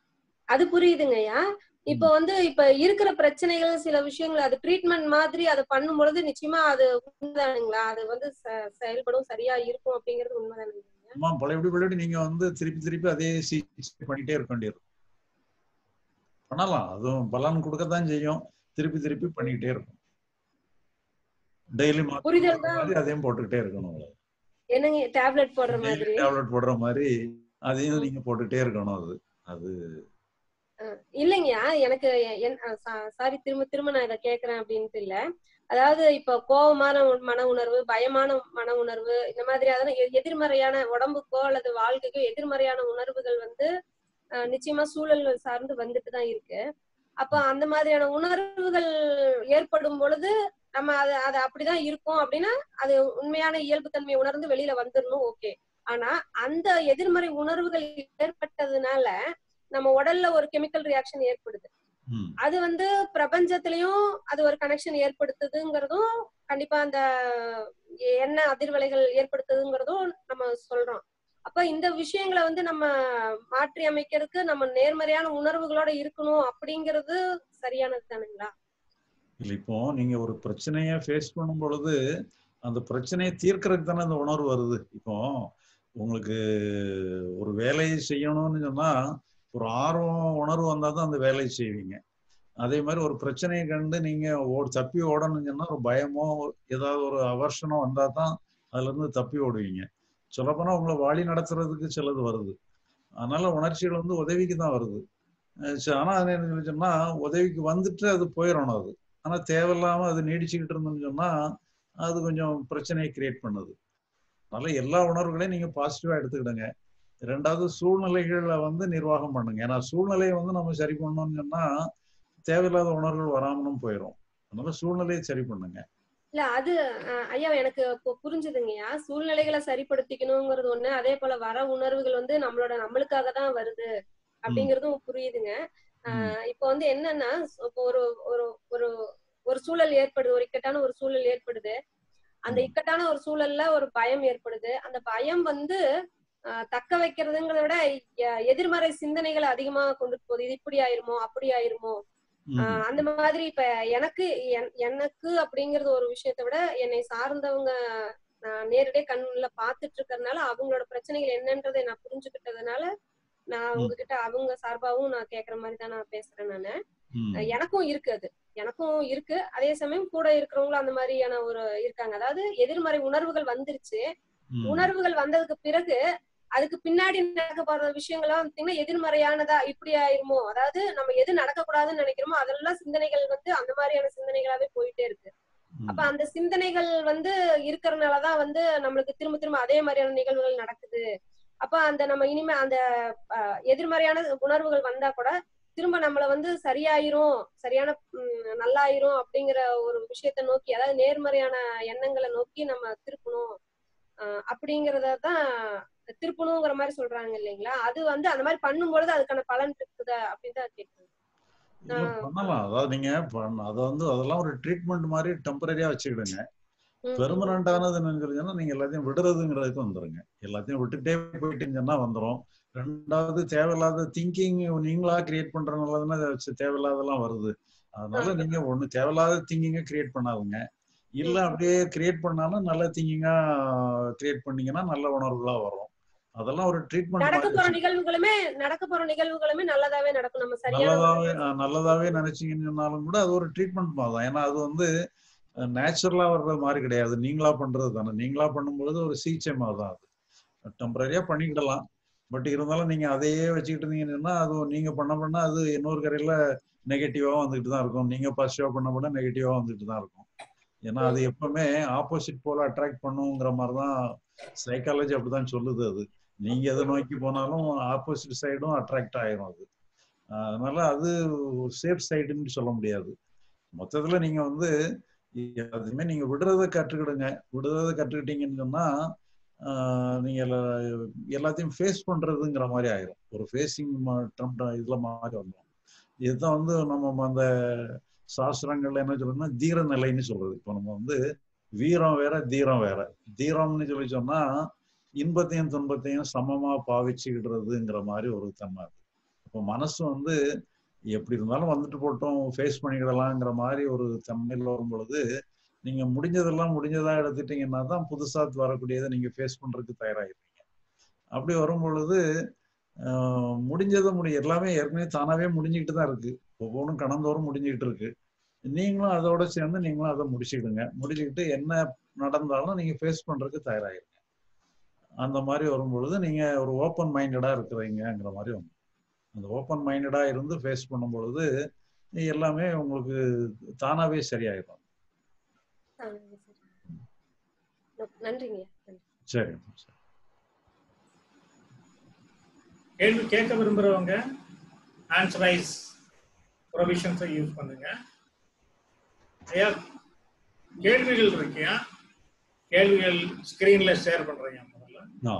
அது புரியுதுங்கய்யா இப்ப வந்து இப்ப இருக்கிற பிரச்சனைகள் சில விஷயங்கள் அது ட்ரீட்மெண்ட் மாதிரி அதை பண்ணும் பொழுது நிச்சயமா அது உண்மைதானுங்களா அது வந்து ச- செயல்படும் சரியா இருக்கும் அப்படிங்கிறது உண்மைதானுங்க ஆமா பழையபடி பழையபடி நீங்க வந்து திருப்பி திருப்பி அதே சிகிச்சை பண்ணிட்டே இருக்க வேண்டியது பண்ணலாம் அதுவும் பலன் கொடுக்கத்தான் செய்யும் திருப்பி திருப்பி பண்ணிக்கிட்டே இருக்கும் டெய்லி புரிதல் தான் மாதிரி அதையும் போட்டுக்கிட்டே இருக்கணும் அவ்வளவு. என்னங்க டேப்லெட் போடுற மாதிரி டேப்லெட் போடுற மாதிரி அதையும் நீங்க போட்டுக்கிட்டே இருக்கணும் அது அது இல்லைங்கய்யா எனக்கு சாரி திரும்ப திரும்ப நான் இதை கேக்குறேன் அப்படின்ட்டு இல்ல அதாவது இப்ப கோபமான உண்- மன உணர்வு பயமான மன உணர்வு இந்த மாதிரியான எ- எதிர்மறையான உடம்புக்கோ அல்லது வாழ்க்கைக்கோ எதிர்மறையான உணர்வுகள் வந்து அஹ், நிச்சயமா சூழல்கள் சார்ந்து வந்துட்டு தான் இருக்கு அப்ப அந்த மாதிரியான உணர்வுகள் ஏற்படும் பொழுது நம்ம அது அது அப்படிதான் இருக்கும் அப்படின்னா அது உண்மையான இயல்புத்தன்மையை உணர்ந்து வெளியில வந்துடணும் ஓகே ஆனா அந்த எதிர்மறை உணர்வுகள் ஏற்பட்டதுனால நம்ம உடல்ல ஒரு கெமிக்கல் ரியாக்ஷன் ஏற்படுது ம், அது வந்து பிரபஞ்சத்திலயும் அது ஒரு கனெக்ஷன் ஏற்படுத்துதுங்கிறதும் கண்டிப்பா அந்த என்ன அதிர்வலைகள் ஏற்படுத்துதுங்கிறதும் நம்ம சொல்றோம் அப்ப இந்த விஷயங்களை வந்து நம்ம மாற்றி அமைக்கிறதுக்கு நம்ம நேர்மறையான உணர்வுகளோட இருக்கணும் அப்படிங்கிறது சரியானது தானுங்களா இல்ல இப்போ நீங்க ஒரு பிரச்சனைய ஃபேஸ் பண்ணும் பொழுது அந்த பிரச்சனையை தீர்க்கறதுக்கு தானே அந்த உணர்வு வருது இப்போ உங்களுக்கு ஒரு வேலையை செய்யணும்னு சொன்னா ஒரு ஆர்வம் உணர்வு வந்தா தான் அந்த வேலையை செய்வீங்க அதே மாதிரி ஒரு பிரச்சனையை கண்டு நீங்க ஓ தப்பி ஓடணும்னு சொன்னா ஒரு பயமோ ஏதாவது ஒரு அவர்ஷனோ வந்தா தான் அதுல இருந்து தப்பி ஓடுவீங்க சொல்லப்போனா உங்களை வழி நடத்துறதுக்கு சிலது வருது அதனால உணர்ச்சிகள் வந்து உதவிக்கு தான் வருது அஹ் சரி, ஆனா அது என்ன சொன்னா உதவிக்கு வந்துட்டு அது போயிடணும் அது ஆனா தேவையில்லாம அது நீடிச்சுக்கிட்டு இருந்தோம்னு சொன்னா அது கொஞ்சம் பிரச்சனையை கிரியேட் பண்ணுது அதனால எல்லா உணர்வுகளையும் நீங்க பாசிட்டிவா எடுத்துக்கிடுங்க ரெண்டாவது சூழ்நிலைகளை வந்து நிர்வாகம் பண்ணுங்க ஏன்னா சூழ்நிலையை வந்து நம்ம சரி பண்ணோம்னு சொன்னா தேவையில்லாத உணர்வுகள் வராமலும் போயிடும் அதனால சூழ்நிலையை சரி பண்ணுங்க இல்ல அது அஹ், ஐயா எனக்கு இப்போ புரிஞ்சுதுங்கய்யா சூழ்நிலைகளை சரிப்படுத்திக்கணுங்கிறது ஒண்ணு அதே போல வர உணர்வுகள் வந்து நம்மளோட நம்மளுக்காக தான் வருது அப்படிங்கறதும் புரியுதுங்க ஆஹ் இப்போ வந்து என்னன்னா இப்போ ஒரு ஒரு ஒரு ஒரு சூழல் ஏற்படுது ஒரு இக்கட்டான ஒரு சூழல் ஏற்படுது அந்த ம். இக்கட்டான ஒரு சூழல்ல ஒரு பயம் ஏற்படுது அந்த பயம் வந்து ஆஹ் தக்க வைக்கிறதுங்கிறத விட எ- எதிர்மறை சிந்தனைகளை அதிகமா கொண்டுட்டு போகுது இது இப்படி ஆயிருமோ அப்படி ஆயிருமோ ம், ஆஹ் அந்த மாதிரி இப்ப எனக்கு என்- எனக்கு அப்படிங்கறது ஒரு விஷயத்தை விட என்னை சார்ந்தவங்க நான் நேரடியா கண்ணுல பாத்துட்டு இருக்கறதுனால அவங்களோட பிரச்சனைகள் என்னன்றதை நான் புரிஞ்சுக்கிட்டதுனால நான் உங்ககிட்ட அவங்க சார்பாவும் நான் கேக்குற மாதிரி தான் நான் பேசுறேன் நானு ம், அஹ் எனக்கும் இருக்கு அது எனக்கும் இருக்கு அதே சமயம் கூட இருக்கிறவங்களும் அந்த மாதிரியான ஒரு இருக்காங்க அதாவது எதிர்மறை உணர்வுகள் வந்துருச்சு ம், உணர்வுகள் வந்ததுக்கு பிறகு அதுக்கு பின்னாடி நடக்க போற விஷயங்கள்லாம் பார்த்தீங்கன்னா எதிர்மறையானதா இப்படி ஆயிருமோ அதாவது நம்ம எது நடக்கக்கூடாதுன்னு நினைக்கிறோமோ அதெல்லாம் சிந்தனைகள் வந்து அந்த மாதிரியான சிந்தனைகளாவே போயிட்டே இருக்கு ம். அப்ப அந்த சிந்தனைகள் வந்து இருக்கறனாலதான் வந்து நம்மளுக்கு திரும்ப திரும்ப அதே மாதிரியான நிகழ்வுகள் நடக்குது அப்ப அந்த நம்ம இனிமே அந்த அஹ், எதிர்மறையான உணர்வுகள் வந்தா கூட திரும்ப நம்மள வந்து சரியாயிரும் சரியான ம், நல்லாயிரும் அப்படிங்கிற ஒரு விஷயத்த நோக்கி அதாவது நேர்மறையான எண்ணங்களை நோக்கி நம்ம திருப்பணும் அஹ், அப்படிங்கறத தான் திருப்பணுங்கிற மாதிரி சொல்றாங்க இல்லைங்களா அது வந்து அந்த மாதிரி பண்ணும்பொழுது அதுக்கான பலன் இருக்குதா அப்படின்னு தான் கேட்குறேன் இல்ல, பண்ணலாம் அதாவது நீங்க பண்ண- அதை வந்து அதெல்லாம் ஒரு ட்ரீட்மெண்ட் மாதிரி டெம்பரரியா வச்சுக்கிடுங்க ம், பெர்மனண்ட் ஆனது என்னன்னு சொல்லிச்சுன்னா நீங்க எல்லாத்தையும் விடுறதுங்கிறதுக்கு வந்துருங்க எல்லாத்தையும் விட்டுட்டே போயிட்டீங்கன்னா வந்துரும் ரெண்டாவது தேவையில்லாத திங்கிங் நீங்களா கிரியேட் பண்றதுனால தானே அது தேவையில்லாதெல்லாம் வருது அதனால நீங்க ஒண்ணு தேவையில்லாத திங்கிங்கை கிரியேட் பண்ணாதுங்க இல்ல அப்படியே கிரியேட் பண்ணாலும் நல்ல திங்கிங்கா கிரியேட் பண்ணீங்கன்னா நல்ல உணர்வுகளா வரும் அதெல்லாம் ஒரு ட்ரீட்மெண்ட் நடக்க மாதிரி போற வச்சு- நிகழ்வுகளுமே நடக்க போற நிகழ்வுகளுமே நல்லதாவே நடக்கும் நம்ம சரியான நல்லதாவே அஹ் நல்லதாவே நினைச்சீங்கன்னு சொன்னாலும் கூட அது ஒரு ட்ரீட்மெண்ட் மாதிரி தான் ஏன்னா அது வந்து நேச்சுரலா வர்றது மாதிரி கிடையாது நீங்களா பண்றது தானே நீங்களா பண்ணும்பொழுது ஒரு சிகிச்சை மாதிரி தான் அது டெம்பரரியா பண்ணிக்கிடலாம் பட் இருந்தாலும் நீங்க அதையே வச்சுக்கிட்டு இருந்தீங்கன்னா அது நீங்க பண்ண பண்ண அது இன்னொரு கரையில நெகட்டிவா வந்துகிட்டு தான் இருக்கும் நீங்க பாசிட்டிவா பண்ண பண்ண நெகட்டிவா வந்துகிட்டு தான் இருக்கும் ஏன்னா அது எப்பவுமே ஆப்போசிட் போல அட்ராக்ட் பண்ணுங்கிற மாதிரி தான் சைக்காலஜி அப்படிதான் சொல்லுது அது நீங்க எதை நோக்கி போனாலும் ஆப்போசிட் சைடும் அட்ராக்ட் ஆயிரும் அது ஆஹ் அதனால அது சேஃப் சைடுன்னு சொல்ல முடியாது மொத்தத்துல நீங்க வந்து அதுமே நீங்க விடுறத கற்றுக்கிடுங்க விடுறத கற்றுக்கிட்டீங்கன்னு சொன்னா ஆஹ் நீங்க எல்லா- எல்லாத்தையும் ஃபேஸ் பண்றதுங்கிற மாதிரி ஆயிரும் ஒரு ஃபேஸிங் இதுல மாதிரி வந்துடும் இதுதான் வந்து நம்ம அந்த சாஸ்திரங்கள்ல என்ன சொல்றோம்னா தீர நிலைன்னு சொல்றது இப்போ நம்ம வந்து வீரம் வேற தீரம் வேற தீரம்னு சொல்லி சொன்னா இன்பத்தையும் துன்பத்தையும் சமமா பாவிச்சுக்கிடுறதுங்கிற மாதிரி ஒரு தன்மை அது இப்போ மனசு வந்து எப்படி இருந்தாலும் வந்துட்டு போட்டோம் ஃபேஸ் பண்ணிக்கிடலாங்கிற மாதிரி ஒரு தன்மையில் வரும் பொழுது நீங்க முடிஞ்சதெல்லாம் முடிஞ்சதா எடுத்துட்டீங்கன்னா தான் புதுசா வரக்கூடியதை நீங்க ஃபேஸ் பண்றதுக்கு தயாராகிருப்பீங்க அப்படி வரும் பொழுது ஆஹ் முடிஞ்சதை முடி எல்லாமே ஏற்கனவே தானாவே முடிஞ்சுக்கிட்டு தான் இருக்கு ஒவ்வொன்றும் கணந்தோறும் முடிஞ்சுக்கிட்டு இருக்கு நீங்களும் அதோட சேர்ந்து நீங்களும் அதை முடிச்சுக்கிடுங்க முடிச்சுக்கிட்டு என்ன நடந்தாலும் நீங்க ஃபேஸ் பண்றதுக்கு தயாராகிருங்க அந்த மாதிரி வரும்பொழுது நீங்க ஒரு ஓப்பன் மைண்டடா இருக்கிறீங்கிற மாதிரி வந்து அந்த ஓப்பன் மைண்டடா இருந்து ஃபேஸ் பண்ணும் பொழுது எல்லாமே உங்களுக்கு தானாவே சரியாயிடும் ஆமாங்க சார் நன்றிங்க நன்றி சரி சரி. கேள்வி கேட்க விரும்புறவங்க ஆன்சரைஸ் ப்ரொவிஷன்ஸை யூஸ் பண்ணுங்க ஐயா கேள்விகள் இருக்கியா கேள்விகள் ஸ்கிரீன்ல ஷேர் பண்றீங்க முதல்ல ஆ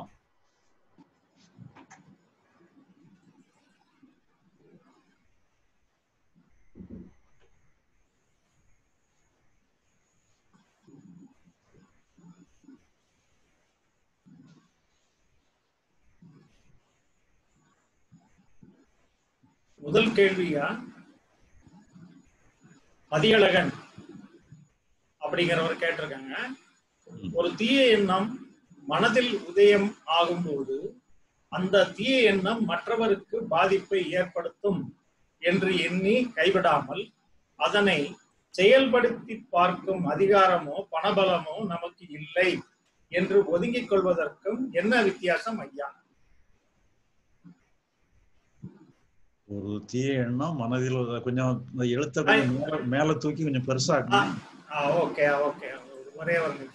முதல் கேள்வியா மதியழகன் அப்படிங்கிறவர் கேட்டிருக்காங்க ஒரு தீய எண்ணம் மனதில் உதயம் ஆகும்போது அந்த தீய எண்ணம் மற்றவருக்கு பாதிப்பை ஏற்படுத்தும் என்று எண்ணி கைவிடாமல் அதனை செயல்படுத்தி பார்க்கும் அதிகாரமோ பணபலமோ நமக்கு இல்லை என்று ஒதுங்கிக் கொள்வதற்கும் என்ன வித்தியாசம் ஐயா ஒரு தீய எண்ணம் மனதில் ஒரு- கொஞ்சம் இந்த எழுத்தை கொஞ்சம் மேல- மேல தூக்கி கொஞ்சம் பெருசாக்கணும் ஓகே ஓகே ஒரே ஒரு நிமிஷம்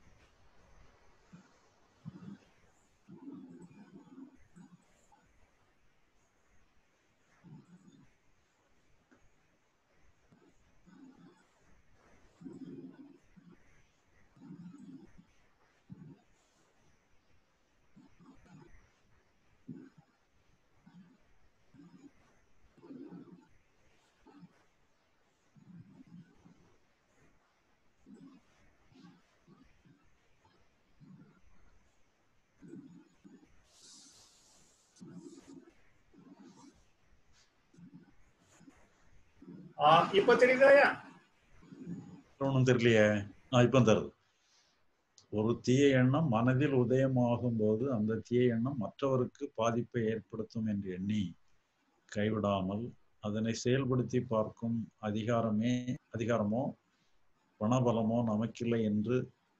ஆ, இப்ப தெரியுதாயா ஒன்றும் தெரியலையே ஆ இப்போ தருது ஒரு தீய எண்ணம் மனதில் உதயமாகும் போது அந்த தீய எண்ணம் மற்றவருக்கு பாதிப்பை ஏற்படுத்தும் என்று எண்ணி கைவிடாமல் அதனை செயல்படுத்தி பார்க்கும் அதிகாரமே அதிகாரமோ பணபலமோ நமக்கில்லை என்று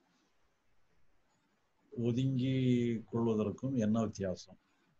ஒதுங்கி கொள்வதற்கும் என்ன வித்தியாசம்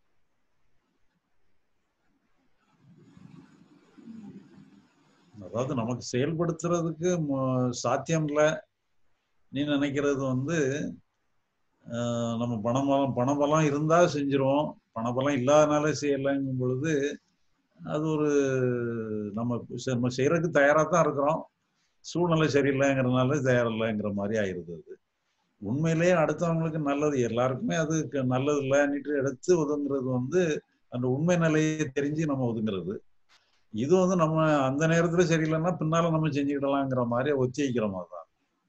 அதாவது நமக்கு செயல்படுத்துறதுக்கு ம- சாத்தியம் இல்லை நீ நினைக்கிறது வந்து ஆஹ், நம்ம பணபலம் பணபலம் இருந்தா செஞ்சிருவோம் பணபலம் இல்லாதனால செய்யலைங்கும் பொழுது அது ஒரு நம்ம செ- நம்ம செய்யறதுக்கு தயாரா தான் இருக்கிறோம் சூழ்நிலை சரியில்லைங்கிறதுனால தயாரில்லைங்கிற மாதிரி ஆயிருது அது உண்மையிலேயே அடுத்தவங்களுக்கு நல்லது எல்லாருக்குமே அது க- நல்லது இல்லைன்னுட்டு எடுத்து ஒதுங்குறது வந்து அந்த உண்மை நிலையை தெரிஞ்சு நம்ம ஒதுங்குறது இது வந்து நம்ம அந்த நேரத்துல சரியில்லைன்னா பின்னால நம்ம செஞ்சுக்கிடலாங்கிற மாதிரி ஒத்தி வைக்கிற மாதிரி தான்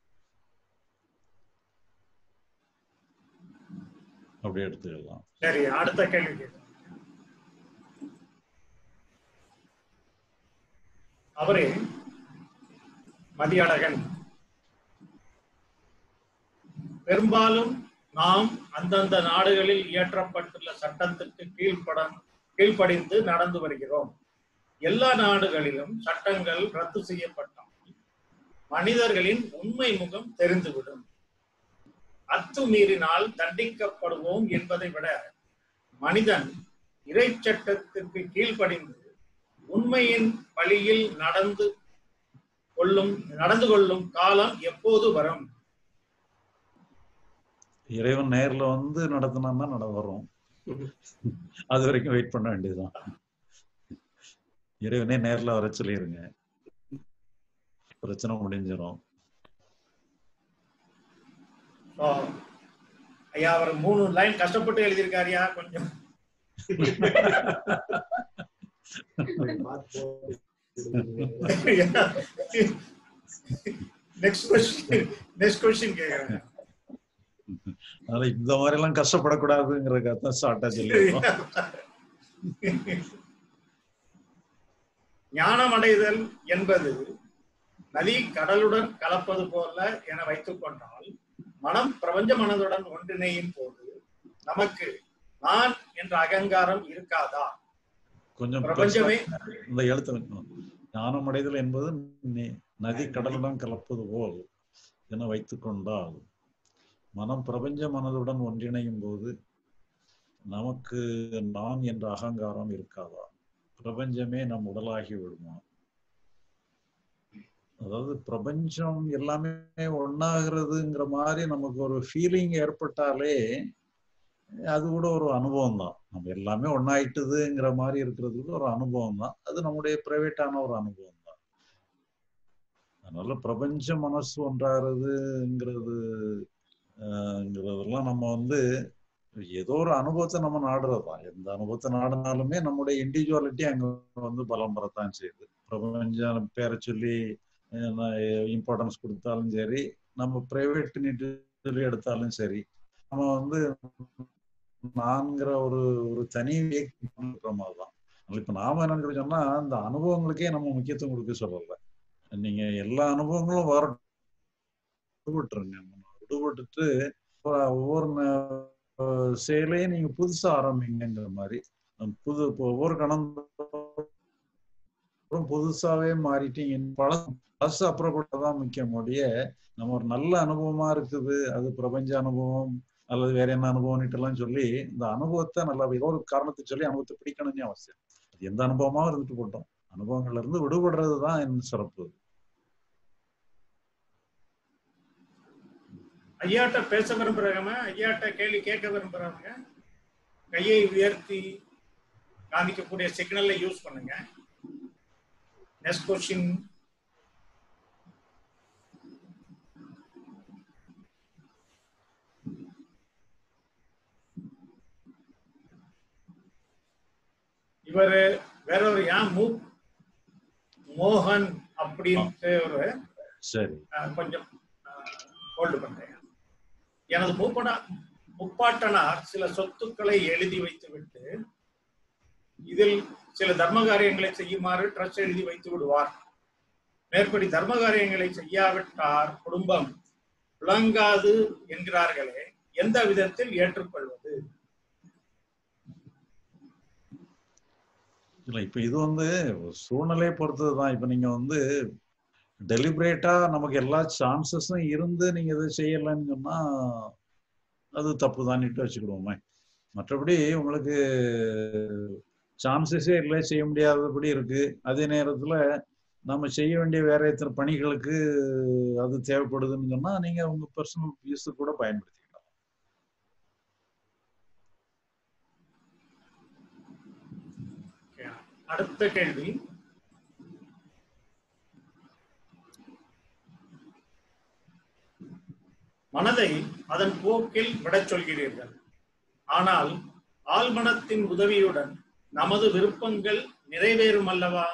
அப்படி எடுத்துக்கலாம் சரி அடுத்த கேள்வி கேட்கிறேன். அவரே மதியழகன் பெரும்பாலும் நாம் அந்தந்த நாடுகளில் இயற்றப்பட்டுள்ள சட்டத்துக்கு கீழ்ப்படம் கீழ்ப்படிந்து நடந்து வருகிறோம் எல்லா நாடுகளிலும் சட்டங்கள் ரத்து செய்யப்பட்டால் மனிதர்களின் உண்மை முகம் தெரிந்துவிடும் அத்துமீறினால் தண்டிக்கப்படுவோம் என்பதை விட மனிதன் இறை சட்டத்திற்கு கீழ்ப்படிந்து உண்மையின் வழியில் நடந்து கொள்ளும் நடந்து கொள்ளும் காலம் எப்போது வரும் இறைவன் நேர்ல வந்து நடத்தினா நட வரும் அது வரைக்கும் வெயிட் பண்ண வேண்டியதுதான் இறைவனே நேர்ல வர சொல்லிருங்க பிரச்சனை முடிஞ்சிடும் So, ஐயா அவர் மூணு லைன் கஷ்டப்பட்டு எழுதியிருக்காருயா கொஞ்சம் நெக்ஸ்ட் கொஸ்டின் நெக்ஸ்ட் கொஸ்டின் கேக்குறேன் அதனால இந்த மாதிரி எல்லாம் கஷ்டப்படக்கூடாதுங்கிறதுக்காக தான் ஷார்ட்டா சொல்லியிருக்கோம் ஞானம் அடைதல் என்பது நதி கடலுடன் கலப்பது போல என வைத்துக் கொண்டால் மனம் பிரபஞ்ச மனதுடன் ஒன்றிணையும் போது நமக்கு நான் என்ற அகங்காரம் இருக்காதா கொஞ்சம் பிரபஞ்சமே பெருசா இந்த எழுத்து வைக்கணும். ஞானம் அடைதல் என்பது நி- நதி கடலுடன் கலப்பது போல் என வைத்துக் கொண்டால் மனம் பிரபஞ்ச மனதுடன் ஒன்றிணையும் போது நமக்கு நான் என்ற அகங்காரம் இருக்காதா பிரபஞ்சமே நம் உடலாகி விடுமா அதாவது பிரபஞ்சம் எல்லாமே ஒன்னாகிறதுங்கிற மாதிரி நமக்கு ஒரு ஃபீலிங் ஏற்பட்டாலே அது கூட ஒரு அனுபவம் தான் நம்ம எல்லாமே ஒன்னாயிட்டுதுங்கிற மாதிரி இருக்கிறது கூட ஒரு அனுபவம் தான் அது நம்முடைய பிரைவேட்டான ஒரு அனுபவம் தான் அதனால பிரபஞ்ச மனசு ஒன்றாகிறதுங்கிறது ஆஹ்ங்கிறதெல்லாம் நம்ம வந்து ஏதோ ஒரு அனுபவத்தை நம்ம நாடுறது தான் எந்த அனுபவத்தை நாடினாலுமே நம்முடைய இண்டிவிஜுவாலிட்டி அங்க வந்து பலம் பெறத்தான் செய்யுது பிரபஞ்சம் பேரை சொல்லி இம்பார்ட்டன்ஸ் கொடுத்தாலும் சரி நம்ம பிரைவேட் சொல்லி எடுத்தாலும் சரி நம்ம வந்து நான்கிற ஒரு ஒரு தனி இருக்கிற மாதிரி தான் இப்ப நாம என்ன நினைக்கிறோம்னா அந்த அனுபவங்களுக்கே நம்ம முக்கியத்துவம் கொடுக்க சொல்லல நீங்க எல்லா அனுபவங்களும் வர விட்டுருங்க விடுபட்டுட்டு ஒவ்வொரு ந- செயலையும் நீங்க புதுசா ஆரம்பிங்கிற மாதிரி புது இப்போ ஒவ்வொரு கணம் புதுசாவே மாறிட்டீங்க பழசு பழசு அப்புறப்பட்டதான் முக்கியம் ஒழிய நம்ம ஒரு நல்ல அனுபவமா இருக்குது அது பிரபஞ்ச அனுபவம் அல்லது வேற என்ன அனுபவம்னுட்டு எல்லாம் சொல்லி இந்த அனுபவத்தை நல்லா ஏதோ ஒரு காரணத்தை சொல்லி அனுபவத்தை பிடிக்கணும்னு அவசியம் அது எந்த அனுபவமா இருந்துட்டு போட்டோம் அனுபவங்கள்ல இருந்து விடுபடுறது தான் என் சிறப்பு ஐயாட்ட பேச விரும்புறவங்க ஐயாட்ட கேள்வி கேட்க விரும்புறவங்க கையை உயர்த்தி காமிக்கக்கூடிய சிக்னலை யூஸ் பண்ணுங்க நெக்ஸ்ட் கொஸ்டின் இவரு வேற ஒரு ஏன் மூ மோகன் அப்படின்ட்டு ஒரு சரி அஹ், கொஞ்சம் ஹோல்டு பண்றேன் எனது மூப்பனா முப்பாட்டனார் சில சொத்துக்களை எழுதி வைத்துவிட்டு இதில் சில தர்ம காரியங்களை செய்யுமாறு ட்ரஸ்ட் எழுதி வைத்து விடுவார் மேற்படி தர்ம காரியங்களை செய்யாவிட்டார் குடும்பம் விளங்காது என்கிறார்களே எந்த விதத்தில் ஏற்றுக்கொள்வது இல்ல இப்ப இது வந்து சூழ்நிலையை பொறுத்தது தான் இப்ப நீங்க வந்து டெலிபரேட்டா நமக்கு எல்லா சான்சஸும் இருந்து நீங்க இதை செய்யலைன்னு சொன்னா அது தப்பு தான்ட்டு வச்சுக்கிடுவோமே மற்றபடி உங்களுக்கு சான்சஸே இல்லை செய்ய முடியாதபடி இருக்கு அதே நேரத்துல நம்ம செய்ய வேண்டிய வேற எத்தனை பணிகளுக்கு அது தேவைப்படுதுன்னு சொன்னா நீங்க உங்க பர்சனல் யூஸ் கூட பயன்படுத்திக்கலாம் Okay. அடுத்த கேள்வி மனதை அதன் போக்கில் விடச் சொல்கிறீர்கள் ஆனால் ஆழ்மனத்தின் உதவியுடன் நமது விருப்பங்கள் நிறைவேறும் அல்லவா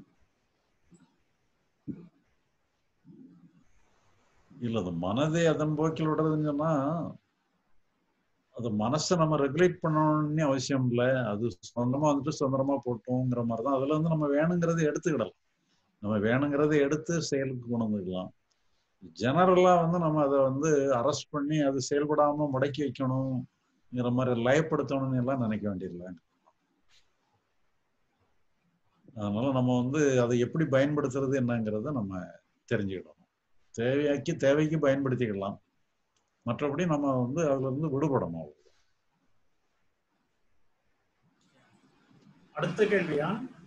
இல்ல அது மனதை அதன் போக்கில் விடுறதுன்னு சொன்னா அது மனசை நம்ம ரெகுலேட் பண்ணணும்னு அவசியம் இல்லை அது சொந்தமா வந்துட்டு சுதந்திரமா போட்டோங்கிற மாதிரி தான் அதுல வந்து நம்ம வேணுங்கிறதை எடுத்துக்கிடலாம் நம்ம வேணுங்கிறதை எடுத்து செயலுக்கு கொண்டு வந்துக்கலாம் ஜெனரலா வந்து நம்ம அதை வந்து அரெஸ்ட் பண்ணி அது செயல்படாம முடக்கி வைக்கணுங்கிற மாதிரி லயப்படுத்தணும்னு எல்லாம் நினைக்க வேண்டியதில்லை அதனால நம்ம வந்து அதை எப்படி பயன்படுத்துறது என்னங்கிறத நம்ம தெரிஞ்சுக்கிடணும் தேவையாக்கி தேவைக்கு பயன்படுத்திக்கலாம் மற்றபடி நம்ம வந்து அதுல இருந்து விடுபடணும் அவ்வளவுதான். அடுத்த கேள்வியா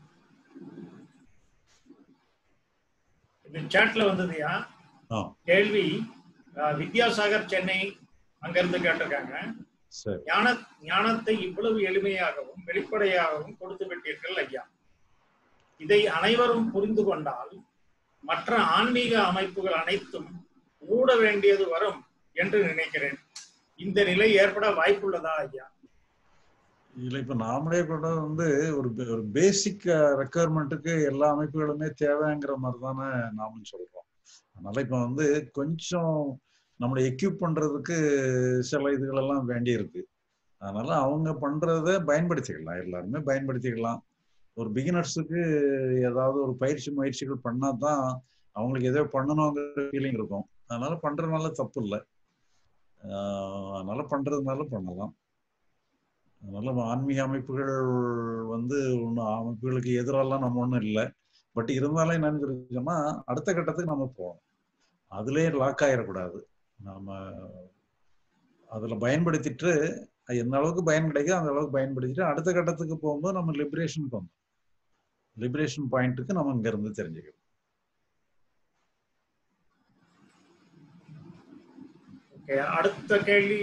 இது சாட்ல வந்ததுயா ஆ கேள்வி அஹ், வித்யாசாகர் சென்னை அங்கிருந்து கேட்டிருக்காங்க சரி ஞான ஞானத்தை இவ்வளவு எளிமையாகவும் வெளிப்படையாகவும் கொடுத்து விட்டீர்கள் ஐயா இதை அனைவரும் புரிந்து கொண்டால் மற்ற ஆன்மீக அமைப்புகள் அனைத்தும் மூட வேண்டியது வரும் என்று நினைக்கிறேன் இந்த நிலை ஏற்பட வாய்ப்புள்ளதா ஐயா இல்ல இப்ப நாமளே கூட வந்து ஒரு பே- ஒரு பேசிக் ரெக்குயர்மெண்ட்டுக்கு எல்லா அமைப்புகளுமே தேவைங்கிற மாதிரி தானே நாமும் சொல்றோம் அதனால இப்ப வந்து கொஞ்சம் நம்மளை எக்யூப் பண்றதுக்கு சில இதுகள் எல்லாம் வேண்டி இருக்கு அதனால அவங்க பண்றத பயன்படுத்திக்கலாம் எல்லாருமே பயன்படுத்திக்கலாம் ஒரு பிகினர்ஸுக்கு ஏதாவது ஒரு பயிற்சி முயற்சிகள் பண்ணாதான் அவங்களுக்கு ஏதோ பண்ணணுங்கிற ஃபீலிங் இருக்கும் அதனால பண்றதுனால தப்பு இல்லை அதனால பண்றதுனால பண்ணலாம் அதனால நம்ம ஆன்மீக அமைப்புகள் வந்து ஒன்றும் அமைப்புகளுக்கு எதிரெல்லாம் நம்ம ஒன்றும் இல்லை பட் இருந்தாலும் என்னன்னு சொல்லி சொன்னா அடுத்த கட்டத்துக்கு நம்ம போகணும் அதுலயே லாக் ஆயிடக்கூடாது நம்ம அதுல பயன்படுத்திட்டு அது எந்த அளவுக்கு பயன் கிடைக்குதோ அந்த அளவுக்கு பயன்படுத்திட்டு அடுத்த கட்டத்துக்கு போகும்போது நம்ம லிபரேஷனுக்கு வந்தோம் லிபரேஷன் பாயிண்ட்டுக்கு நம்ம இங்க இருந்து தெரிஞ்சுக்கணும் ஓகே அடுத்த கேள்வி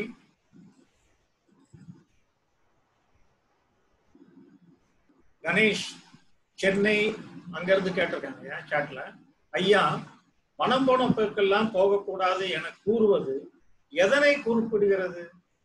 கணேஷ் சென்னை அங்கிருந்து கேட்டிருக்காங்க சாட்ல ஐயா மனம் போன போக்கெல்லாம் போகக்கூடாது என கூறுவது எதனை குறிப்பிடுகிறது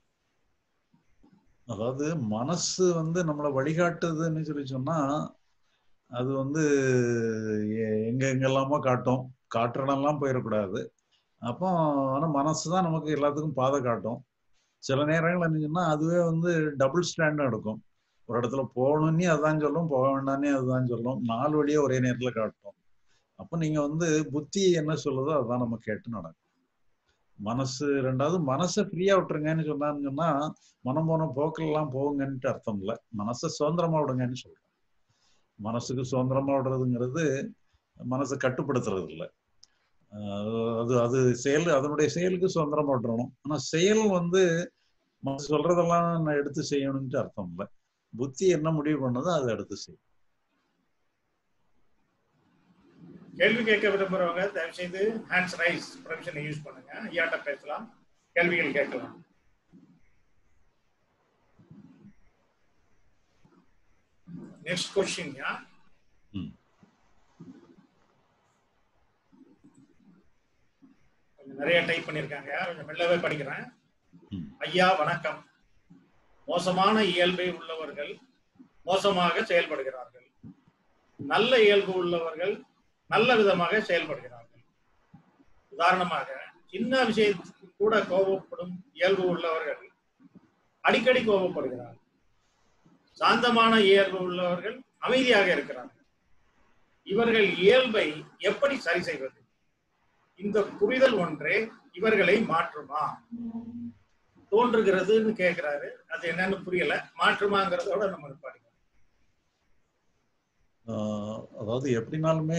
அதாவது மனசு வந்து நம்மளை வழிகாட்டுதுன்னு சொல்லி சொன்னா அது வந்து எ- எங்க எங்கெல்லாமோ காட்டும் காட்டுறனெல்லாம் போயிடக்கூடாது அப்போ ஆனா மனசு தான் நமக்கு எல்லாத்துக்கும் பாதை காட்டும் சில நேரங்கள் என்ன சொன்னா அதுவே வந்து டபுள் ஸ்டாண்டர்ட் எடுக்கும் ஒரு இடத்துல போகணும்னே அதுதான் சொல்லும் போக வேண்டாம்னே அதுதான் சொல்லும் நாலு வழியே ஒரே நேரத்துல காட்டும் அப்போ நீங்க வந்து புத்தி என்ன சொல்லுதோ அதுதான் நம்ம கேட்டு நடக்கும் மனசு ரெண்டாவது மனசை ஃப்ரீயா விட்டுருங்கன்னு சொன்னான்னு சொன்னா மனம் போன போக்கில் எல்லாம் போகுங்கன்ட்டு அர்த்தம் இல்லை மனசை சுதந்திரமா விடுங்கன்னு சொல்றேன் மனசுக்கு சுதந்திரமா விடுறதுங்கிறது மனசை கட்டுப்படுத்துறது இல்லை ஆஹ் அது அது செயல் அதனுடைய செயலுக்கு சுதந்திரமா விட்டுறணும் ஆனா செயல் வந்து மனசு சொல்றதெல்லாம் நான் எடுத்து செய்யணும்ட்டு அர்த்தம் இல்லை புத்தி என்ன முடிவு பண்ணதோ அதை எடுத்து செய்யும் கேள்வி கேட்க விரும்புறவங்க தயவு செய்து ஹேண்ட்ஸ் ரைஸ் ப்ரொவிஷனை யூஸ் பண்ணுங்க ஐயாட்ட பேசலாம் கேள்விகள் கேட்கலாம் நெக்ஸ்ட் கொஸ்டின் யா ம். கொஞ்சம் நிறைய டைப் பண்ணியிருக்காங்க கொஞ்சம் மெல்லவே படிக்கிறேன் ம். ஐயா வணக்கம் மோசமான இயல்பை உள்ளவர்கள் மோசமாக செயல்படுகிறார்கள் நல்ல இயல்பு உள்ளவர்கள் நல்ல விதமாக செயல்படுகிறார்கள் உதாரணமாக சின்ன விஷயத்துக்கு கூட கோபப்படும் இயல்பு உள்ளவர்கள் அடிக்கடி கோபப்படுகிறார்கள் சாந்தமான இயல்பு உள்ளவர்கள் அமைதியாக இருக்கிறார்கள் இவர்கள் இயல்பை எப்படி சரி செய்வது இந்த புரிதல் ஒன்றே இவர்களை மாற்றுமா தோன்றுகிறதுன்னு கேக்குறாரு அது என்னன்னு புரியல மாற்றுமாங்கிறதோட நம்ம படிக்கலாம் ஆஹ் அதாவது எப்படினாலுமே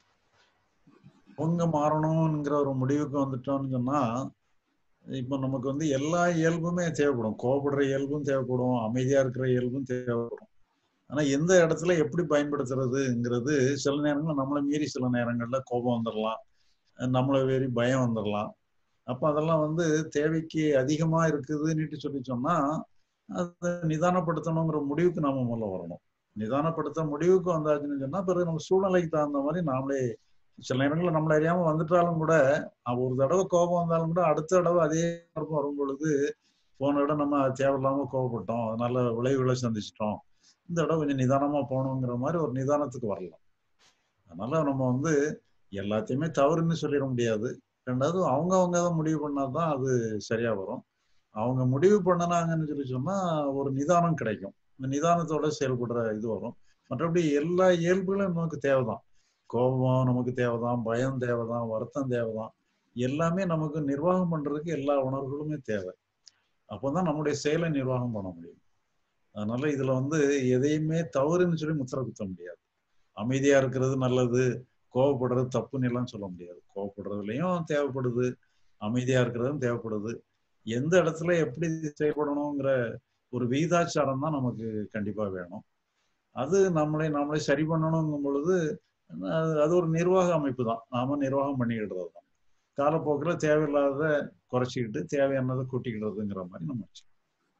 அவங்க மாறணுங்கிற ஒரு முடிவுக்கு வந்துட்டோம்னு சொன்னா இப்போ நமக்கு வந்து எல்லா இயல்புமே தேவைப்படும் கோபப்படுற இயல்பும் தேவைப்படும் அமைதியா இருக்கிற இயல்பும் தேவைப்படும் ஆனா எந்த இடத்துல எப்படி பயன்படுத்துறதுங்கிறது சில நேரங்கள்ல நம்மளை மீறி சில நேரங்கள்ல கோபம் வந்துடலாம் நம்மளை மீறி பயம் வந்துடலாம் அப்ப அதெல்லாம் வந்து தேவைக்கு அதிகமா இருக்குதுன்னுட்டு சொல்லி சொன்னா அதை நிதானப்படுத்தணுங்கிற முடிவுக்கு நாம முதல்ல வரணும் நிதானப்படுத்த முடிவுக்கு வந்தாச்சுன்னு சொன்னா பிறகு நம்ம சூழ்நிலைக்கு தகுந்த மாதிரி நாமளே சில நேரங்களில் நம்மள அறியாம வந்துட்டாலும் கூட அஹ் ஒரு தடவை கோபம் வந்தாலும் கூட அடுத்த தடவை அதே கோபம் வரும் பொழுது போன இடம் நம்ம தேவையில்லாம கோபப்பட்டோம் அதனால விளைவுகளை சந்திச்சிட்டோம் இந்த இடம் கொஞ்சம் நிதானமா போகணுங்கிற மாதிரி ஒரு நிதானத்துக்கு வரலாம் அதனால நம்ம வந்து எல்லாத்தையுமே தவறுன்னு சொல்லிட முடியாது ரெண்டாவது அவங்க அவங்க தான் முடிவு பண்ணாதான் அது சரியா வரும் அவங்க முடிவு பண்ணினாங்கன்னு சொல்லி சொன்னா ஒரு நிதானம் கிடைக்கும் இந்த நிதானத்தோட செயல்படுற இது வரும் மற்றபடி எல்லா இயல்புகளும் நமக்கு தேவைதான் கோபம் நமக்கு தேவைதான் பயம் தேவைதான் வருத்தம் தேவைதான் எல்லாமே நமக்கு நிர்வாகம் பண்றதுக்கு எல்லா உணர்வுகளுமே தேவை அப்போதான் நம்முடைய செயலை நிர்வாகம் பண்ண முடியும் அதனால இதுல வந்து எதையுமே தவறுன்னு சொல்லி முத்திர குத்த முடியாது அமைதியா இருக்கிறது நல்லது கோவப்படுறது தப்புன்னு எல்லாம் சொல்ல முடியாது கோவப்படுறதுலயும் தேவைப்படுது அமைதியா இருக்கிறதும் தேவைப்படுது எந்த இடத்துல எப்படி செயல்படணுங்கிற ஒரு விகிதாச்சாரம் தான் நமக்கு கண்டிப்பா வேணும் அது நம்மளை நாமளே சரி பண்ணணுங்கும் பொழுது அது அது ஒரு நிர்வாக அமைப்பு தான் நாம நிர்வாகம் பண்ணிக்கிடுறது தான் காலப்போக்கில் தேவையில்லாத குறைச்சிக்கிட்டு தேவையானதை கூட்டிக்கிடுறதுங்கிற மாதிரி நம்ம வச்சுக்கணும்.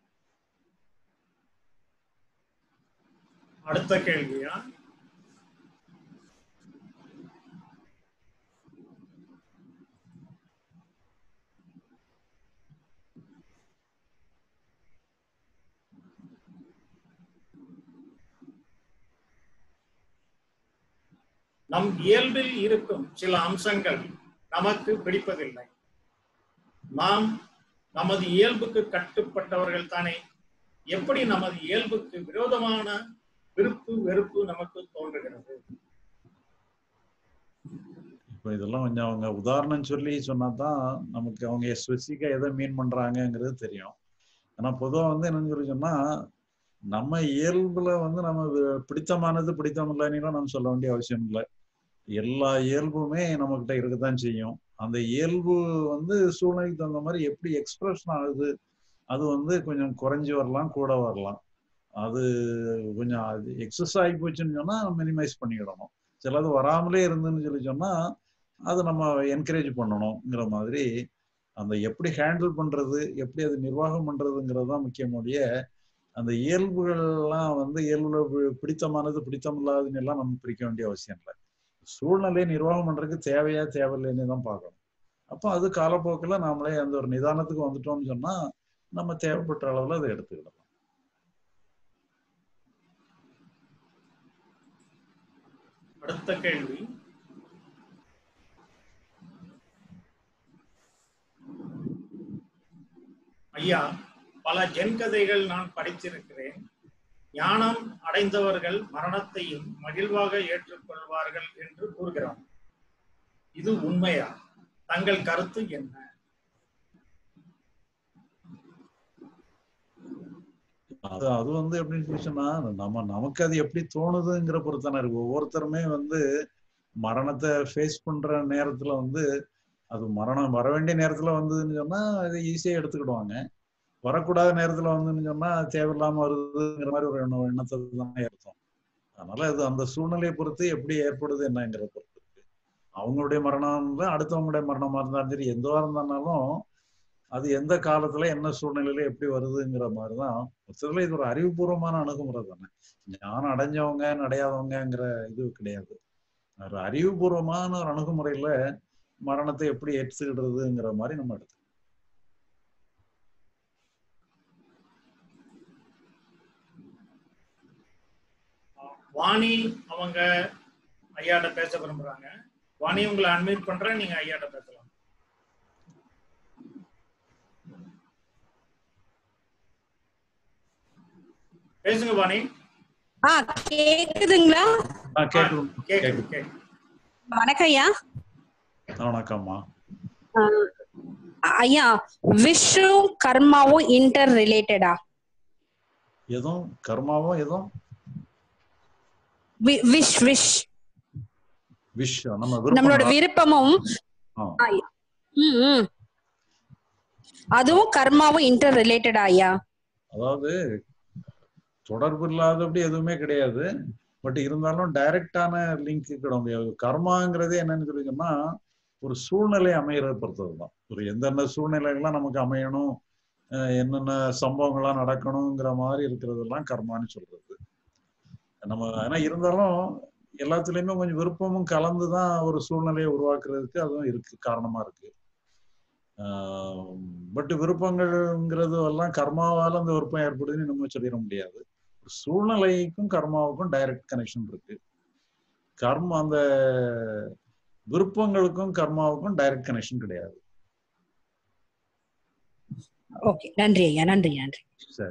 அடுத்த கேள்வியா நம் இயல்பில் இருக்கும் சில அம்சங்கள் நமக்கு பிடிப்பதில்லை நாம் நமது இயல்புக்கு கட்டுப்பட்டவர்கள் தானே எப்படி நமது இயல்புக்கு விரோதமான விருப்பு வெறுப்பு நமக்கு தோன்றுகிறது இப்போ இதெல்லாம் கொஞ்சம் அவங்க உதாரணம் சொல்லி சொன்னா தான் நமக்கு அவங்க ஸ்பெசிஃபிக்கா எதை மீன் பண்றாங்கங்கிறது தெரியும் ஆனா பொதுவா வந்து என்னன்னு சொல்லி சொன்னா நம்ம இயல்புல வந்து நம்ம வி- பிடித்தமானது பிடித்தம் இல்லைன்னு நம்ம சொல்ல வேண்டிய அவசியம் இல்லை எல்லா இயல்புமே நம்மகிட்ட இருக்கத்தான் செய்யும் அந்த இயல்பு வந்து சூழ்நிலைக்கு தகுந்த மாதிரி எப்படி எக்ஸ்பிரஷன் ஆகுது அது வந்து கொஞ்சம் குறைஞ்சி வரலாம் கூட வரலாம் அது கொஞ்சம் அது எக்ஸஸ் ஆகி போச்சுன்னு சொன்னா மினிமைஸ் பண்ணிக்கிடணும் சிலது வராமலே இருந்துன்னு சொல்லி சொன்னா அதை நம்ம என்கரேஜ் பண்ணணுங்கிற மாதிரி அந்த எப்படி ஹேண்டில் பண்றது எப்படி அது நிர்வாகம் பண்றதுங்கிறது தான் முக்கியமுடைய அந்த இயல்புகள்லாம் வந்து இயல்புல பி- பிடித்தமானது பிடித்தமில்லாதுன்னு எல்லாம் நம்ம பிரிக்க வேண்டிய அவசியம் இல்லை சூழ்நிலையை நிர்வாகம் பண்றதுக்கு தேவையா தேவையில்லைன்னு தான் பார்க்கணும் அப்போ அது காலப்போக்கில் நாமளே அந்த ஒரு நிதானத்துக்கு வந்துட்டோம்னு சொன்னா நம்ம தேவைப்பட்ட அளவுல அதை எடுத்துக்கிடலாம் அடுத்த கேள்வி ஐயா பல ஜென் கதைகள் நான் படித்திருக்கிறேன் ஞானம் அடைந்தவர்கள் மரணத்தையும் மகிழ்வாக ஏற்றுக்கொள்வார்கள் என்று கூறுகிறார் இது உண்மையா தங்கள் கருத்து என்ன அது அது வந்து எப்படின்னு சொல்லி சொன்னா நம்ம நமக்கு அது எப்படி தோணுதுங்கிற பொறுத்தான இருக்கு ஒவ்வொருத்தருமே வந்து மரணத்தை ஃபேஸ் பண்ற நேரத்துல வந்து அது மரணம் வர வேண்டிய நேரத்துல வந்ததுன்னு சொன்னா அதை ஈஸியா எடுத்துக்கிடுவாங்க வரக்கூடாத நேரத்துல வந்துன்னு சொன்னா தேவையில்லாம வருதுங்கிற மாதிரி ஒரு எண்ணம் எண்ணத்தை தான் ஏற்படும் அதனால அது அந்த சூழ்நிலையை பொறுத்து எப்படி ஏற்படுது என்னங்கிற பொறுத்து இருக்கு அவங்களுடைய மரணம் தான் அடுத்தவங்களுடைய மரணமா இருந்தாலும் சரி எதுவா இருந்தாலும் அது எந்த காலத்துல என்ன சூழ்நிலையில எப்படி வருதுங்கிற மாதிரிதான் மொத்தத்துல இது ஒரு அறிவுபூர்வமான அணுகுமுறை தானே ஞானம் அடைஞ்சவங்க அடையாதவங்கங்கிற இது கிடையாது ஒரு அறிவுபூர்வமான ஒரு அணுகுமுறையில மரணத்தை எப்படி எடுத்துக்கிடுறதுங்கிற மாதிரி நம்ம எடுத்து வாணி அவங்க ஐயாட்ட பேச விரும்புறாங்க வாணி உங்களை அட்மிட் பண்றேன் நீங்க ஐயாட்ட பேசலாம் பேசுங்க வாணி ஆ கேக்குதுங்களா ஆ, கேக்குது கேக்குது கேக்குது வணக்கம் ஐயா வணக்கம்மா ஆ, ஐயா விஷும் கர்மாவும் இன்டர் ரிலேட்டடா எதுவும் கர்மாவும் எதுவும் விஷ் விஷ் விஷ் நம்ம நம்மளோட விருப்பம் விருப்பமும் ஆ. ஆ, ம், ம். அதுவும் கர்மாவும் இன்டர் ரிலேட்டடா ஐயா அதாவது தொடர்பு இல்லாதபடி எதுவுமே கிடையாது பட் இருந்தாலும் டைரக்டான லிங்க் கிட முடியாது கர்மாங்கிறதே என்னன்னு சொல்லி சொன்னா ஒரு சூழ்நிலை அமைகிறத பொறுத்தது தான் ஒரு எந்தெந்த சூழ்நிலைகள்லாம் நமக்கு அமையணும் அஹ் என்னென்ன சம்பவங்கள்லாம் நடக்கணுங்கிற மாதிரி இருக்கிறதெல்லாம் கர்மான்னு சொல்றது நம்ம ஆனா இருந்தாலும் எல்லாத்துலயுமே கொஞ்சம் விருப்பமும் கலந்து தான் ஒரு சூழ்நிலையை உருவாக்குறதுக்கு அதுவும் இருக்கு காரணமா இருக்கு பட் விருப்பங்கள்ங்கிறது எல்லாம் கர்மாவால அந்த விருப்பம் ஏற்படுதுன்னு நம்ம சொல்லிட முடியாது சூழ்நிலைக்கும் கர்மாவுக்கும் டைரக்ட் கனெக்ஷன் இருக்கு கர்ம அந்த விருப்பங்களுக்கும் கர்மாவுக்கும் டைரக்ட் கனெக்ஷன் கிடையாது ஓகே நன்றி ஐயா நன்றி நன்றி சரி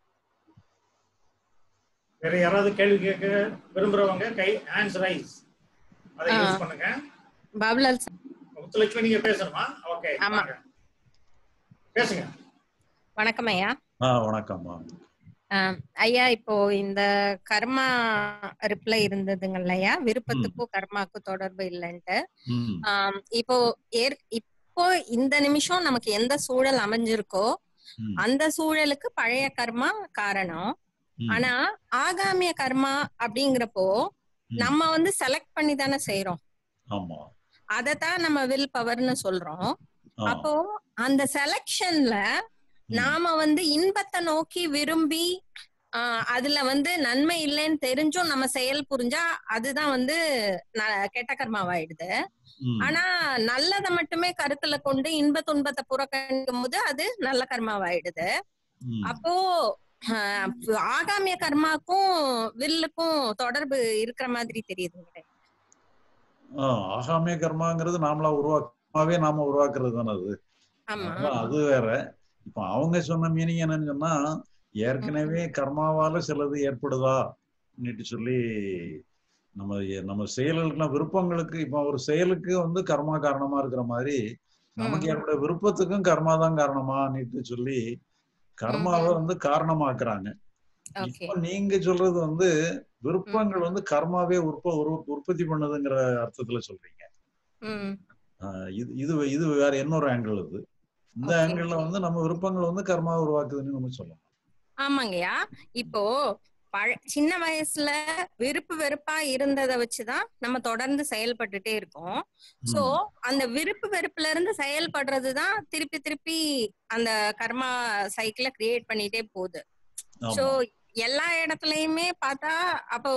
வேற யாராவது கேள்வி கேட்க விரும்புறவங்க கை ஹேண்ட்ஸ் ரைஸ் அதை ஆ. யூஸ் பண்ணுங்க பாபுலால் sir. முத்துலட்சுமி நீங்க பேசணுமா ஓகே ஆமா. பேசுங்க வணக்கம் ஐயா ஆ வணக்கம்மா ஆஹ் ஐயா இப்போ இந்த கர்மா ரிப்ளை இருந்ததுங்கல்ல ஐயா விருப்பத்துக்கும் கர்மாக்கும் தொடர்பு இல்லைன்ட்டு ம் ஆம், இப்போ ஏற் இப்போ இந்த நிமிஷம் நமக்கு எந்த சூழல் அமைஞ்சிருக்கோ ம், அந்த சூழலுக்கு பழைய கர்மா காரணம் ம், ஆனா ஆகாமிய கர்மா அப்படிங்கிறப்போ ம். நம்ம வந்து செலக்ட் பண்ணி தானே செய்யறோம் ஆமா அதத்தான் நம்ம வில் பவர்னு சொல்றோம் ஆ, அப்போ அந்த செலக்ஷன்ல ம், நாம வந்து இன்பத்தை நோக்கி விரும்பி ஆஹ் அதுல வந்து நன்மை இல்லைன்னு தெரிஞ்சும் நம்ம செயல் புரிஞ்சா அதுதான் வந்து ந- கெட்ட கர்மாவாயிடுது ம், ஆனா நல்லதை மட்டுமே கருத்துல கொண்டு இன்ப துன்பத்தை புறக்கணிக்கும் போது அது நல்ல கர்மாவாயிடுது ம். அப்போ ஆஹ் ஆகாமிய கர்மாக்கும் வில்லுக்கும் தொடர்பு இருக்கிற மாதிரி தெரியுது ஆ, ஆகாமிய கர்மாங்கிறது நாமளா உருவாக்கமாவே நாம உருவாக்குறது தானே அது ஆமா அதனால அது வேற இப்ப அவங்க சொன்ன மீனிங் என்னன்னு சொன்னா ஏற்கனவே கர்மாவால சிலது ஏற்படுதா சொல்லி நம்ம நம்ம செயல்களுக்குலாம் விருப்பங்களுக்கு இப்ப ஒரு செயலுக்கு வந்து கர்மா காரணமா இருக்கிற மாதிரி நமக்கு ம். ஏற்பட விருப்பத்துக்கும் கர்மா தான் காரணமா சொல்லி கர்மாவை வந்து காரணமாக்குறாங்க ஓகே இப்போ நீங்க சொல்றது வந்து விருப்பங்கள் வந்து கர்மாவே உற்ப உரு- உற்பத்தி பண்ணுதுங்கிற அர்த்தத்துல சொல்றீங்க ம் ஆஹ் இது இது இது வேற இன்னொரு ஆங்கிள் இது இந்த Okay. ஆங்கிள் வந்து நம்ம விருப்பங்கள் வந்து கர்மா உருவாக்குதுன்னு நம்ம சொல்லலாம் ஆமாங்கய்யா இப்போ பழ சின்ன வயசுல விருப்பு வெறுப்பா இருந்ததை வச்சுதான் நம்ம தொடர்ந்து செயல்பட்டுட்டே இருக்கோம் சோ அந்த விருப்பு வெறுப்புல இருந்து செயல்படுறதுதான் திருப்பி திருப்பி அந்த கர்மா சைக்கிள கிரியேட் பண்ணிட்டே போகுது ஆமா. சோ எல்லா இடத்துலயுமே பார்த்தா அப்போ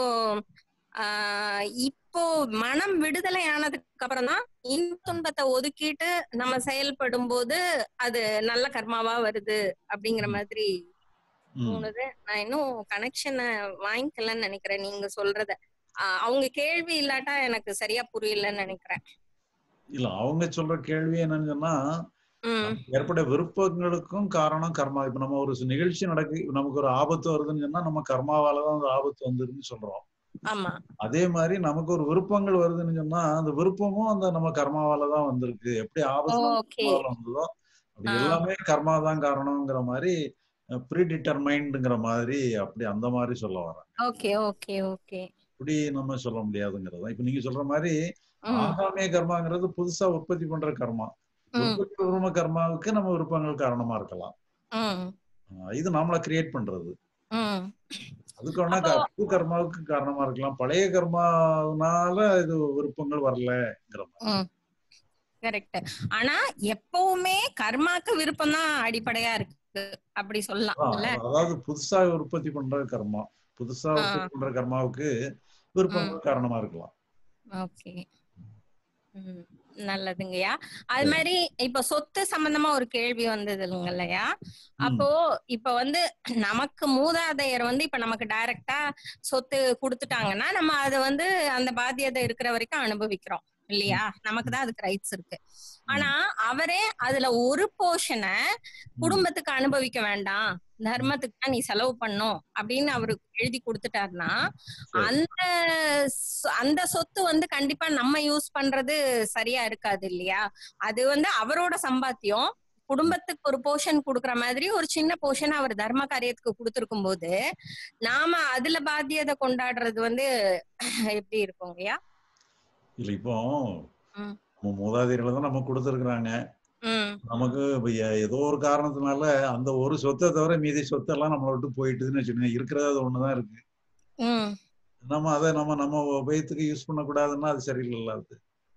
ஆஹ் இப்போ மனம் விடுதலை ஆனதுக்கு அப்புறம் தான் இன்பத்துன்பத்தை ஒதுக்கிட்டு நம்ம செயல்படும் போது அது நல்ல கர்மாவா வருது அப்படிங்கிற மாதிரி ம். தோணுது நான் இன்னும் கனெக்ஷனை வாங்கிக்கலன்னு நினைக்கிறேன் நீங்க சொல்றத ஆஹ் அவங்க கேள்வி இல்லாட்டா எனக்கு சரியா புரியலன்னு நினைக்கிறேன் இல்ல அவங்க சொல்ற கேள்வி என்னன்னு சொன்னா உம் ஏற்பட விருப்பங்களுக்கும் காரணம் கர்மா இப்ப நம்ம ஒரு நிகழ்ச்சி நடக்கு நமக்கு ஒரு ஆபத்து வருதுன்னு சொன்னா நம்ம கர்மாவால தான் அந்த ஆபத்து வந்துருன்னு சொல்றோம் ஆமா அதே மாதிரி நமக்கு ஒரு விருப்பங்கள் வருதுன்னு சொன்னா அந்த விருப்பமும் அந்த நம்ம கர்மாவால தான் வந்திருக்கு எப்படி ஆபத்து ஓகே கர்மாவால வந்ததோ அப்படி ஆ. எல்லாமே கர்மா தான் காரணம்ங்கிற மாதிரி ப்ரீ டிட்டர்மைண்டுங்கிற மாதிரி அப்படி அந்த மாதிரி சொல்ல வராங்க ஓகே ஓகே ஓகே இப்படி நம்ம சொல்ல முடியாதுங்கிறது இப்ப நீங்க சொல்ற மாதிரி உம் ஆகாமிய கர்மாங்கிறது புதுசா உற்பத்தி பண்ற கர்மா உம் உற்பத்தி பூர்வ கர்மாவுக்கு நம்ம விருப்பங்கள் காரணமா இருக்கலாம் உம் ஆஹ் இது நாமளா கிரியேட் பண்றது உம் அதுக்கு வேணா அப்போ- க- புது கர்மாவுக்கு காரணமா இருக்கலாம் பழைய கர்மானால இது விருப்பங்கள் வரலங்கிற மாதிரி உம் கரெக்ட் ஆனா எப்பவுமே கர்மாக்கு விருப்பம் தான் அடிப்படையா இருக்கு அப்படி சொல்லலாம் அதான், இல்ல அதாவது புதுசா உற்பத்தி பண்ற கர்மா புதுசா ஆ. உற்பத்தி பண்ற கர்மாவுக்கு விருப்பங்கள் காரணமா இருக்கலாம் ஓகே ம் நல்லதுங்கய்யா அது மாதிரி இப்ப சொத்து சம்பந்தமா ஒரு கேள்வி வந்தது இல்லைங்கய்யா அப்போ இப்ப வந்து நமக்கு மூதாதையர் வந்து இப்ப நமக்கு டைரக்டா சொத்து கொடுத்துட்டாங்கன்னா நம்ம அதை வந்து அந்த பாத்தியதை இருக்கிற வரைக்கும் அனுபவிக்கிறோம் இல்லையா நமக்கு தான் அதுக்கு ரைட்ஸ் இருக்கு ஆனா அவரே அதுல ஒரு போர்ஷனை குடும்பத்துக்கு அனுபவிக்க வேண்டாம் தர்மத்துக்கு தான் நீ செலவு பண்ணும் அப்படின்னு அவரு எழுதி கொடுத்துட்டாருன்னா சரி. அந்த சொ- அந்த சொத்து வந்து கண்டிப்பா நம்ம யூஸ் பண்றது சரியா இருக்காது இல்லையா அது வந்து அவரோட சம்பாத்தியம் குடும்பத்துக்கு ஒரு போர்ஷன் கொடுக்குற மாதிரி ஒரு சின்ன போர்ஷன் அவர் தர்ம காரியத்துக்கு கொடுத்துருக்கும் போது நாம அதுல பாத்தியதை கொண்டாடுறது வந்து எப்படி இருக்குங்கய்யா இல்ல இப்போ ம். நம்ம மூதாதையர்களை தான் நம்ம கொடுத்துருக்குறாங்க ம் நமக்கு இப்ப எ- ஏதோ ஒரு காரணத்தினால அந்த ஒரு சொத்தை தவிர மீதி சொத்தெல்லாம் நம்மளை விட்டு போயிட்டுதுன்னு வச்சுக்கோங்க இருக்கிறது அது ஒண்ணுதான் இருக்கு ம் நம்ம அதை நம்ம நம்ம உபயத்துக்கு யூஸ் பண்ணக்கூடாதுன்னா அது சரியில்லைல்ல அது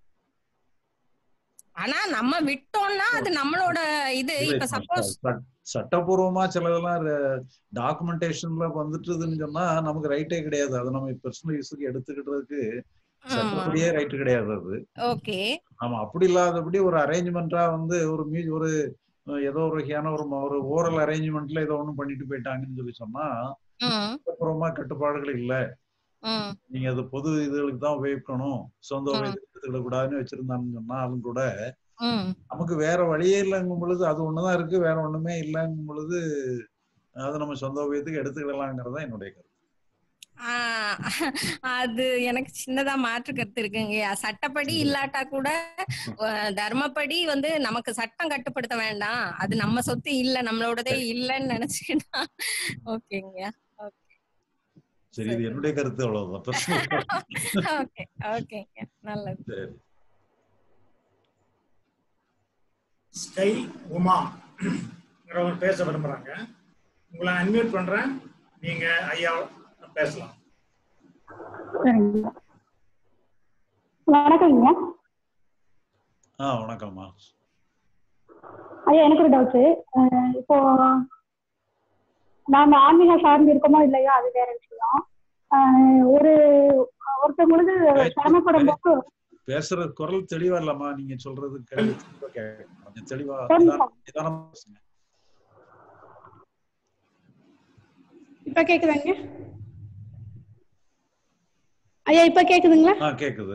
ஆனா நம்ம விட்டோம்னா அது நம்மளோட இது இல்ல, இப்ப இப்ப சப்போஸ் சட்- சட்டபூர்வமா சிலதெல்லாம் வந்துட்டுதுன்னு சொன்னா நமக்கு ரைட்டே கிடையாது அதை நம்ம பர்சனல் யூஸுக்கு எடுத்துக்கிட்டதுக்கு சட்டப்படியே ரைட்டு கிடையாது அது ஓகே ஆமா அப்படி இல்லாதபடி ஒரு அரேஞ்ச்மெண்டா வந்து ஒரு மீ ஒரு அஹ், ஏதோ ஒரு வகையான ஒரு ம- ஒரு ஓரல் அரேஞ்ச்மெண்ட்ல ஏதோ ஒண்ணு பண்ணிட்டு போயிட்டாங்கன்னு சொல்லி சொன்னா ம் சட்டப்பூர்வமா கட்டுப்பாடுகள் இல்ல ம் நீங்க அது பொது இதுகளுக்கு தான் உபயோகிக்கணும் சொந்த ம். உபயோகத்துக்கு எடுத்துக்கிட கூடாதுன்னு வச்சிருந்தாங்கன்னு சொன்னாலும் கூட ம் நமக்கு வேற வழியே இல்லைங்கும் பொழுது அது ஒண்ணுதான் இருக்கு வேற ஒண்ணுமே இல்லைங்கும் பொழுது அதை நம்ம சொந்த உபயோகத்துக்கு எடுத்துக்கிடலாங்கிறது தான் என்னுடைய கருத்து ஆஹ் அது எனக்கு சின்னதா மாற்று கருத்து இருக்குங்க சட்டப்படி இல்லாட்டா கூட அஹ் தர்மப்படி வந்து நமக்கு சட்டம் கட்டுப்படுத்த வேண்டாம் அது நம்ம சொத்து இல்ல நம்மளோடதே இல்லைன்னு நினைச்சுக்கிட்டா ஓகேங்க சரி இது என்னுடைய கருத்து அவ்வளவுதான் personal கருத்து. ஓகே ஓகேங்க நல்லது சரி ஸ்கை உமா ங்கிறவங்க பேச விரும்புறாங்க உங்களை அன்மியூட் பண்றேன் நீங்க ஐயா பேசலாம் சரிங்க வணக்கங்க ஆ வணக்கம்மா ஐயா எனக்கு ஒரு டவுட்டு இப்போ நாம ஆன்மீக சார்ந்து இருக்கோமோ இல்லையோ அது வேற விஷயம் அஹ் ஒரு ஒருத்தவங்களுக்கு சிரமப்படும் போது பேசுற குரல் தெளிவா இல்லம்மா நீங்க சொல்றது கேள்வி தெளிவா கேட்கணும். கொஞ்சம் தெளிவா ஒரு நிமிஷம். நிதானம்- நிதானமா பேசுங்க இப்ப கேக்குதாங்க ஐயா இப்ப கேக்குதுங்களா ஆ கேக்குது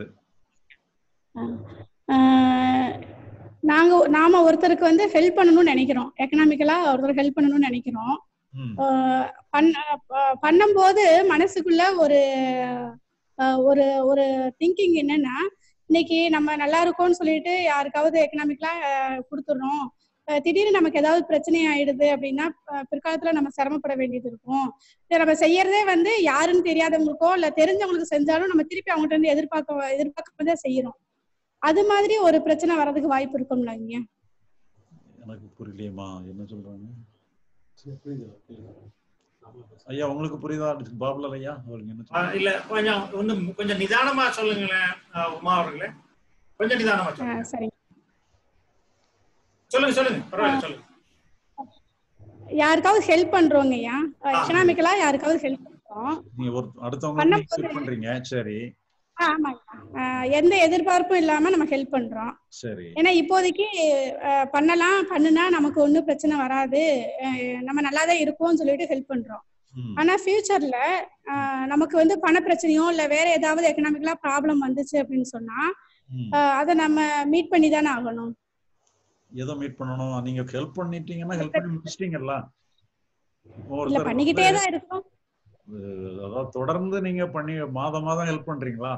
அஹ் நாங்க நாம ஒருத்தருக்கு வந்து ஹெல்ப் பண்ணணும்னு நினைக்கிறோம் எக்கனாமிக்கலா ஒருத்தருக்கு ஹெல்ப் பண்ணணும்னு நினைக்கிறோம் ம் அஹ் பண்ண அஹ் பண்ணும்போது மனசுக்குள்ள ஒரு அஹ் ஒரு ஒரு திங்கிங் என்னன்னா இன்னைக்கு நம்ம நல்லா இருக்கோம்னு சொல்லிட்டு யாருக்காவது எக்கனாமிக்கலா கொடுத்துடுறோம் அஹ் திடீர்னு நமக்கு ஏதாவது பிரச்சனை ஆயிடுது அப்படின்னா அஹ் பிற்காலத்துல நம்ம சிரமப்பட வேண்டியது இருக்கும் இதை நம்ம செய்யறதே வந்து யாருன்னு தெரியாதவங்களுக்கோ இல்ல தெரிஞ்சவங்களுக்கு செஞ்சாலும் நம்ம திருப்பி அவங்ககிட்ட இருந்து எதிர்பார்க்க எதிர்பார்க்காம தான் செய்யறோம் அது மாதிரி ஒரு பிரச்சனை வர்றதுக்கு வாய்ப்பு இருக்கும்ல ஐயா எனக்கு புரியலையேம்மா என்ன சொல்றாங்க ஐயா உங்களுக்கு புரியுதா பாபுலால் ஐயா அவருக்கு என்ன ஆ, சொல்றாங்க இல்ல கொஞ்சம் இன்னும் கொஞ்சம் நிதானமா சொல்லுங்களேன் ஆ, உமா அவர்களே கொஞ்சம் நிதானமா சொல்லுங்க அஹ் சரிங்க சொல்லுங்க சொல்லுங்க பரவாயில்ல சொல்லுங்க யாருக்காவது ஹெல்ப் பண்றோங்க ஐயா எக்கனாமிக்கலா யாருக்காவது ஹெல்ப் பண்றோம் நீங்க ஒரு அடுத்தவங்களுக்கு நீங்க ஹெல்ப் பண்றீங்க சரி ஆ, ஆமாங்க அஹ் எந்த எதிர்பார்ப்பும் இல்லாம நம்ம ஹெல்ப் பண்றோம் சரி ஏன்னா இப்போதைக்கு அஹ், பண்ணலாம் பண்ணுனா நமக்கு ஒன்றும் பிரச்சனை வராது அஹ், நம்ம நல்லா தான் இருப்போம்னு சொல்லிட்டு ஹெல்ப் பண்றோம் ம். ஆனா ஃபியூச்சர்ல நமக்கு வந்து பண பிரச்சனையோ இல்ல வேற ஏதாவது எக்கனாமிக்கலா ப்ராப்ளம் வந்துச்சு அப்படின்னு சொன்னா ம். அஹ், அதை நம்ம மீட் பண்ணி தானே ஆகணும் எதை மீட் பண்ணணும் நீங்க ஹெல்ப் பண்ணிட்டீங்கன்னா ஹெல்ப் பண்ணி முடிச்சிட்டீங்கல்ல இல்ல ஒருத்தர் பண்ணிக்கிட்டே வந்து, தான் இருக்கோம் அஹ், அதாவது தொடர்ந்து நீங்க பண்ணி மாதம் மாதம் ஹெல்ப் பண்றீங்களா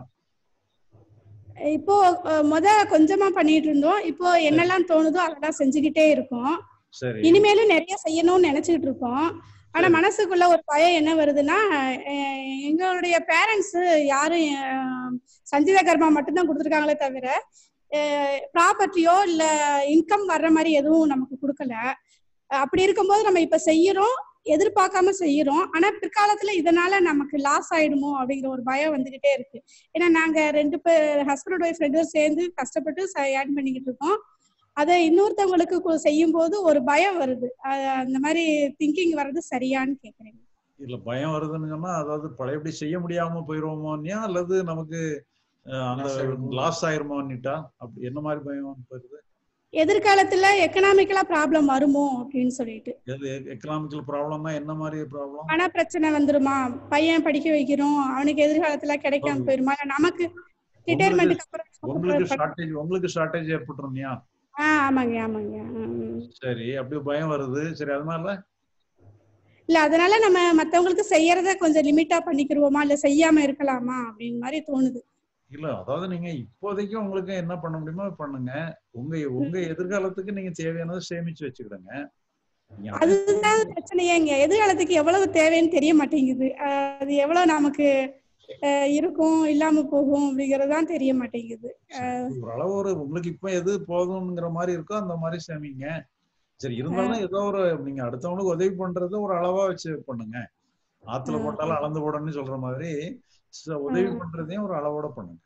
இப்போ அஹ், முத கொஞ்சமா பண்ணிட்டு இருந்தோம் இப்போ என்னெல்லாம் தோணுதோ அதெல்லாம் செஞ்சுக்கிட்டே இருக்கோம் சரி இனிமேலும் நிறைய செய்யணும்னு நினைச்சுக்கிட்டு இருக்கோம் ஆனா மனசுக்குள்ள ஒரு பயம் என்ன வருதுன்னா அஹ் எங்களுடைய பேரண்ட்ஸ் யாரும் அஹ், சஞ்சீத கர்மா மட்டும்தான் கொடுத்துருக்காங்களே தவிர ப்ராப்பர்ட்டியோ இல்ல இன்கம் வர்ற மாதிரி எதுவும் நமக்கு கொடுக்கல அஹ் அப்படி இருக்கும்போது நம்ம இப்ப செய்யறோம் எதிர்பார்க்காம செய்யறோம் ஆனா பிற்காலத்துல இதனால நமக்கு லாஸ் ஆயிடுமோ அப்படிங்கிற ஒரு பயம் வந்துகிட்டே இருக்கு ஏன்னா நாங்க ரெண்டு பேர் ஹஸ்பண்ட் ஒய்ஃப் ரெண்டு பேரும் சேர்ந்து கஷ்டப்பட்டு ஏர்ன் பண்ணிக்கிட்டு இருக்கோம் அதை இன்னொருத்தவங்களுக்கு கு- செய்யும் போது ஒரு பயம் வருது அஹ் அந்த மாதிரி திங்கிங் வர்றது சரியான்னு கேக்குறேன் இல்ல பயம் வருதுன்னு சொன்னா அதாவது பழையபடி செய்ய முடியாம போயிருவோமோன்னியா அல்லது நமக்கு அஹ், அந்த லாஸ் ஆயிருமோன்னிட்டா அப்படி என்ன மாதிரி பயம் வருது எதிர்காலத்துல எக்கனாமிக்கலா ப்ராப்ளம் வருமோ அப்படின்னு சொல்லிட்டு எது எக்கனாமிக்கல் ப்ராப்ளம்னா என்ன மாதிரி ப்ராப்ளம் பண பிரச்சனை வந்துருமா பையன் படிக்க வைக்கிறோம் அவனுக்கு எதிர்காலத்துல கிடைக்காம போயிருமா இல்ல நமக்கு ரிட்டையர்மெண்ட்டுக்கு அப்புறம் உங்களுக்கு நமக்கு ப- ஷார்டேஜ் உங்களுக்கு ஷார்டேஜ் ஏற்பட்டுருந்தியா ஆ ஆமாங்க ஆமாங்க ம். சரி அப்படி பயம் வருது சரி அதனால இல்ல அதனால நம்ம மத்தவங்களுக்கு செய்யறத கொஞ்சம் லிமிட்டா பண்ணிக்கிருவோமா இல்ல செய்யாம இருக்கலாமா அப்படின்னு மாதிரி தோணுது இல்ல அதாவது நீங்க இப்போதைக்கு உங்களுக்கு என்ன பண்ண முடியுமோ பண்ணுங்க உங்க உங்க எதிர்காலத்துக்கு நீங்க தேவையானதை சேமிச்சு வச்சுக்கிடுங்க நீங்க அது- அதுதான் பிரச்சனையேங்க எதிர்காலத்துக்கு எவ்வளவு தேவைன்னு தெரிய மாட்டேங்குது அஹ் அது எவ்வளவு நமக்கு அஹ் இருக்கும் இல்லாம போகும் அப்படிங்கறது தான் தெரிய மாட்டேங்குது அஹ் ஒரு அளவு ஒரு உங்களுக்கு இப்ப எது போதுங்கிற மாதிரி இருக்கோ அந்த மாதிரி சேமிங்க சரி இருந்தாலும் ஏதோ ஒரு நீங்க அடுத்தவங்களுக்கு உதவி பண்றது ஒரு அளவா வச்சு பண்ணுங்க ஆத்துல போட்டாலும் அளந்து போடணும்னு சொல்ற மாதிரி ச- உதவி பண்றதையும் ஒரு அளவோட பண்ணுங்க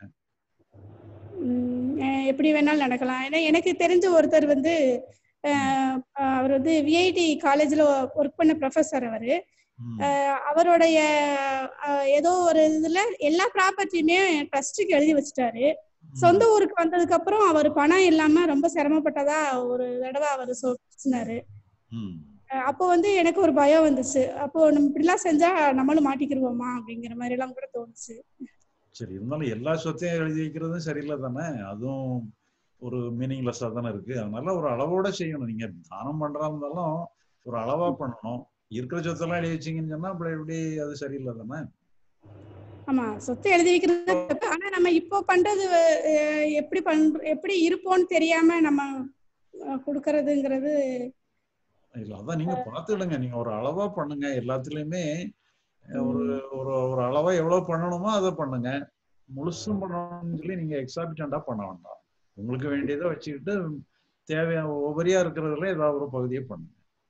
உம் அஹ் எப்படி வேணாலும் நடக்கலாம் ஏன்னா எனக்கு தெரிஞ்ச ஒருத்தர் வந்து அஹ் அஹ் அவர் வந்து விஐடி காலேஜ்ல ஒர்க் பண்ண ப்ரொஃபஸர் அவரு அஹ் அவருடைய அஹ் ஏதோ ஒரு இதுல எல்லா ப்ராப்பர்ட்டியுமே ட்ரஸ்ட்டுக்கு எழுதி வச்சுட்டாரு சொந்த ஊருக்கு வந்ததுக்கு அப்புறம் அவர் பணம் இல்லாம ரொம்ப சிரமப்பட்டதா ஒரு தடவை அவர் சொன்னாரு ம். அஹ் அப்போ வந்து எனக்கு ஒரு பயம் வந்துச்சு அப்போ நம்ம இப்படிலாம் செஞ்சா நம்மளும் மாட்டிக்கிருவோமா அப்படிங்கிற மாதிரி எல்லாம் கூட தோணுச்சு சரி இருந்தாலும் எல்லா சொத்தையும் எழுதி வைக்கிறதும் சரியில்லை தானே அதுவும் ஒரு மீனிங்லெஸ்ஸா தானே இருக்கு அதனால ஒரு அளவோட செய்யணும் நீங்க தானம் பண்றா இருந்தாலும் ஒரு அளவா பண்ணணும் இருக்கிற சொத்தெல்லாம் எழுதி வச்சீங்கன்னு சொன்னா அப்புறம் எப்படி அது சரியில்லை தானே ஆமா சொத்து எழுதி வைக்கிறது தப்பு. ஆனா நம்ம இப்போ பண்றது அஹ், எப்படி பண்ற எப்படி இருப்போம்னு தெரியாம நம்ம அஹ், கொடுக்கறதுங்கிறது இல்ல அதான் நீங்க பாத்துடுங்க நீங்க ஒரு அளவா பண்ணுங்க எல்லாத்துலயுமே அஹ், ஒரு ஒரு ஒரு அளவா எவ்வளவு பண்ணணுமோ அதை பண்ணுங்க முழுசும் பண்ணணும்னு சொல்லி நீங்க எக்ஸாபிட்டண்டா பண்ண வேண்டாம் உங்களுக்கு வேண்டியதை வச்சுக்கிட்டு தேவையான உபரியா இருக்கிறதுல ஏதாவது ஒரு பகுதியை பண்ணுங்க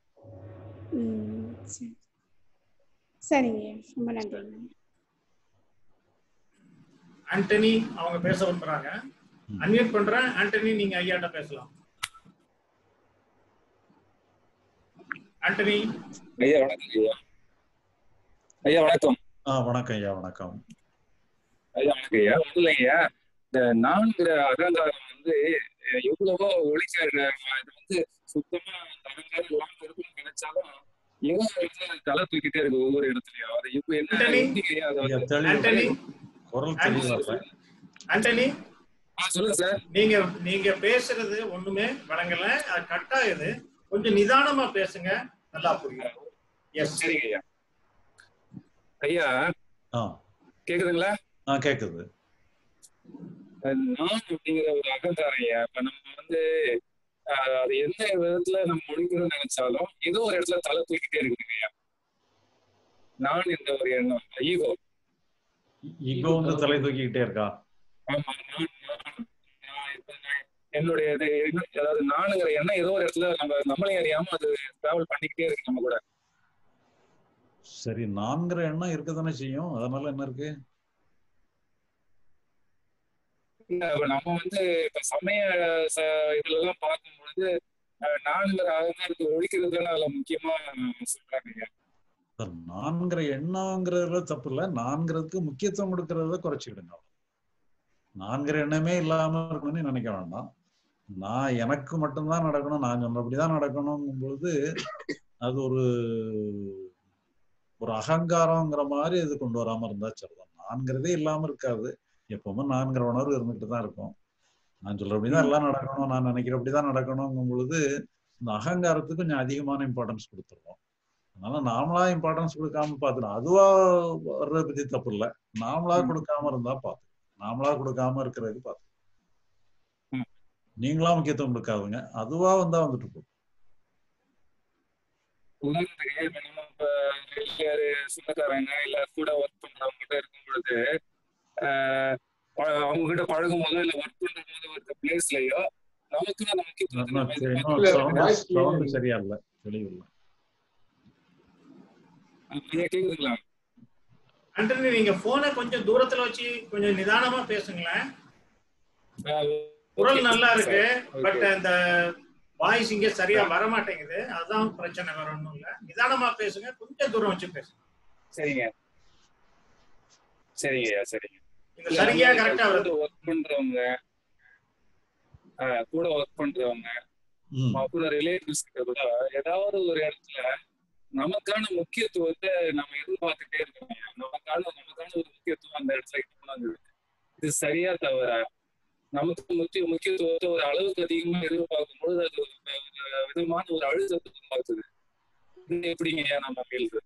உம், சரி. சரிங்க ரொம்ப நன்றிங்க ஆண்டனி அவங்க பேச விரும்புறாங்க அன்மியூட் பண்றேன் ஆண்டனி நீங்க ஐயாட்ட பேசலாம் ஆண்டனி ஐயா வணக்கம் ஐயா ஐயா வணக்கம் ஆ வணக்கம் ஐயா வணக்கம் ஐயா வணக்கம் ஐயா ஒண்ணும் இல்லைங்கய்யா இந்த நான்கிற அகங்காரம் வந்து அஹ், எவ்வளவோ ஒழிச்சாரு இது வந்து சுத்தமா அந்த அகங்காரம் இல்லாம இருக்குன்னு நினைச்சாலும் எங்க வந்து தலை தூக்கிட்டே இருக்கு ஒவ்வொரு இடத்துலயும் அது இப்ப என்ன ஆண்டனி. எப்படிங்க ஐயா அதை ஐயா, வந்து- தெளிவா- ஆண்டனி குரல் தெளிவா இல்ல. ஆண்டனி சொல்லுங்க சார் நீங்க நீங்க பேசுறது ஒண்ணுமே வழங்கல அது கட் ஆகுது கொஞ்சம் நிதானமா பேசுங்க நல்லா புரியும் எஸ் சரிங்க ஐயா ஐயா ஆ கேக்குதுங்களா ஆ கேக்குது அஹ் நான் அப்படிங்கிற ஒரு அகங்காரம் ஐயா இப்ப நம்ம வந்து அஹ், அது எந்த விதத்துல நம்ம முடிக்கணும்னு நினைச்சாலும் ஏதோ ஒரு இடத்துல தலை தூக்கிட்டே இருக்குங்க ஐயா நான் என்ற ஒரு எண்ணம் ஈகோ ஈகோ வந்து தலை தூக்கிக்கிட்டே இருக்கா ஆமா நான் நான் நான் இப்ப நான் என்னுடைய இது என்ன- அதாவது நானுங்கிற எண்ணம் ஏதோ ஒரு இடத்துல நம்ம நம்மளே அறியாம அது டிராவல் பண்ணிக்கிட்டே இருக்கு நம்ம கூட சரி நான்கிற எண்ணம் இருக்க தானே செய்யும் அதனால என்ன இருக்கு இல்ல, இப்ப நம்ம வந்து இப்ப சமய ச- இதுல எல்லாம் பார்க்கும் பொழுது அஹ், நானுங்கிற அகங்காரத்தை ஒழிக்கிறது தானே அதுல முக்கியமா சொல்றாங்க ஐயா. சார், நான்கிற எண்ணங்கிறதுல தப்பு இல்ல நான்கிறதுக்கு முக்கியத்துவம் கொடுக்கறத குறைச்சிக்கிடுங்க நான்கிற எண்ணமே இல்லாம இருக்கணும்னு நினைக்க வேண்டாம் நான் எனக்கு மட்டும்தான் நடக்கணும் நான் சொன்னபடிதான் நடக்கணுங்கும் பொழுது அது ஒரு ஒரு அகங்காரங்கிற மாதிரி இது கொண்டு வராம இருந்தா சரிதான் நான்கிறதே இல்லாம இருக்காது எப்பவுமே நான்கிற உணர்வு இருந்துகிட்டு தான் இருக்கும் நான் சொல்றபடிதான் எல்லாம் நடக்கணும் நான் நினைக்கிறபடிதான் நடக்கணுங்கும் பொழுது இந்த அகங்காரத்துக்கு கொஞ்சம் அதிகமான இம்பார்ட்டன்ஸ் கொடுத்துருவோம் அதனால நாமளா இம்பார்ட்டன்ஸ் கொடுக்காம பார்த்துக்கலாம் அதுவா வர்றதை பத்தி தப்பு இல்லை நாமளா கொடுக்காம இருந்தா பார்த்து நாமளா கொடுக்காம இருக்கிறதுக்கு பார்த்து நீங்களா முக்கியத்துவம் கொடுக்காதுங்க அதுவா வந்தா வந்துட்டு போகும் உதாரணத்துக்கு இப்ப நம்ம இப்ப வெளியாரு சொந்தக்காரங்க இல்ல கூட ஒர்க் பண்றவங்க கிட்ட இருக்கும் பொழுது ஆஹ் ப- அவங்க கிட்ட பழகும் போதோ இல்ல ஒர்க் பண்ற போது ஒரு பிளேஸ்லயோ நமக்குன்னு அந்த முக்கியத்துவத்தை நம்ம இன்னும் எதிர்பார்க்கணும். சவுண்ட் சரியா இல்ல தெளிவு இல்லை ஐயா கேக்குதுங்களா ஆண்டனி நீங்க போனை கொஞ்சம் தூரத்துல வச்சு கொஞ்சம் நிதானமா பேசுங்களேன் குரல் நல்லா இருக்கு பட் அந்த வாய்ஸ் இங்க சரியா வர மாட்டேங்குது அதுதான் பிரச்சனை வேற ஒண்ணும் இல்ல நிதானமா பேசுங்க கொஞ்சம் தூரம் வச்சு பேசுங்க சரிங்க சரிங்க ஐயா சரிங்க இந்த சரியா கரெக்டா வருது ஒர்க் பண்றவங்க ஆஹ் கூட ஒர்க் பண்றவங்க கூட ரிலேட்டிவ்ஸ் கிட்ட கூட ஏதாவது ஒரு இடத்துல நமக்கான முக்கியத்துவத்தை நம்ம எதிர்பார்த்துட்டே இருக்கோம் ஐயா. நமக்கான நமக்கான ஒரு முக்கியத்துவம் அந்த இடத்துல இருக்கணும் இது சரியா தவிர நமக்கு முக்கிய முக்கியத்துவத்தை ஒரு அளவுக்கு அதிகமா எதிர்பார்க்கும் பொழுது அது ஒரு ஒரு விதமான ஒரு அழுத்தத்தை உருவாக்குது இது எப்படிங்க ஐயா நம்ம கேள்வி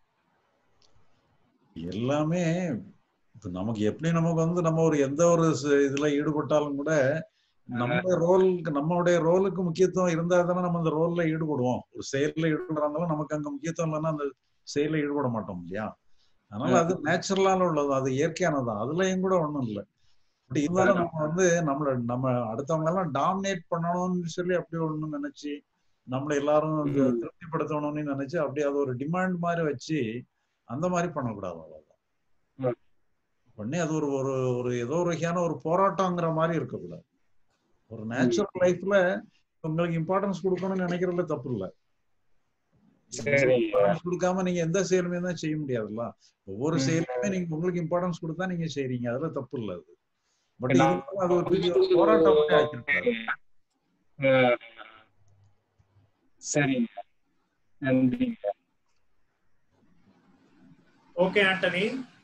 எல்லாமே இப்ப நமக்கு எப்படி நமக்கு வந்து நம்ம ஒரு எந்த ஒரு ச- இதுல ஈடுபட்டாலும் கூட நம்ம ரோலுக்கு நம்மளுடைய ரோலுக்கு முக்கியத்துவம் இருந்தா தானே நம்ம அந்த ரோல்ல ஈடுபடுவோம் ஒரு செயல்ல ஈடுபடுறாங்களும் நமக்கு அங்க முக்கியத்துவம் இல்லைன்னா அந்த செயல்ல ஈடுபட மாட்டோம் இல்லையா அதனால அது நேச்சுரலான உள்ளது அது இயற்கையானதான் அதுலயும் கூட ஒண்ணும் இல்லை பட் இருந்தாலும் நம்ம வந்து நம்மள நம்ம அடுத்தவங்க எல்லாம் டாமினேட் பண்ணணும்னு சொல்லி அப்படி ஒண்ணு நினைச்சு நம்மள எல்லாரும் வந்து திருப்திப்படுத்தணும்னு நினைச்சு அப்படியே அது ஒரு டிமாண்ட் மாதிரி வச்சு அந்த மாதிரி பண்ணக்கூடாது அவ்வளவுதான் பண்ணி அது ஒரு ஒரு ஒரு ஏதோ ஒரு வகையான ஒரு போராட்டங்கிற மாதிரி இருக்கக்கூடாது ஒரு நேச்சுரல் லைஃப்ல உங்களுக்கு இம்பார்ட்டன்ஸ் கொடுக்கணும்னு நினைக்கிறதுல தப்பு இல்லை இம்பார்ட்டன்ஸ் கொடுக்காம நீங்க எந்த செயலுமே தான் செய்ய முடியாதுல்ல ஒவ்வொரு செயலுமே நீங்க உங்களுக்கு இம்பார்ட்டன்ஸ் கொடுத்தா நீங்க செய்றீங்க அதுல தப்பு இல்லை அது பட் அது ஒரு பெரிய போராட்டம் மாதிரி ஆக்கிருக்காரு ஆஹ் சரிங்க நன்றிங்க ஓகே ஆண்டனி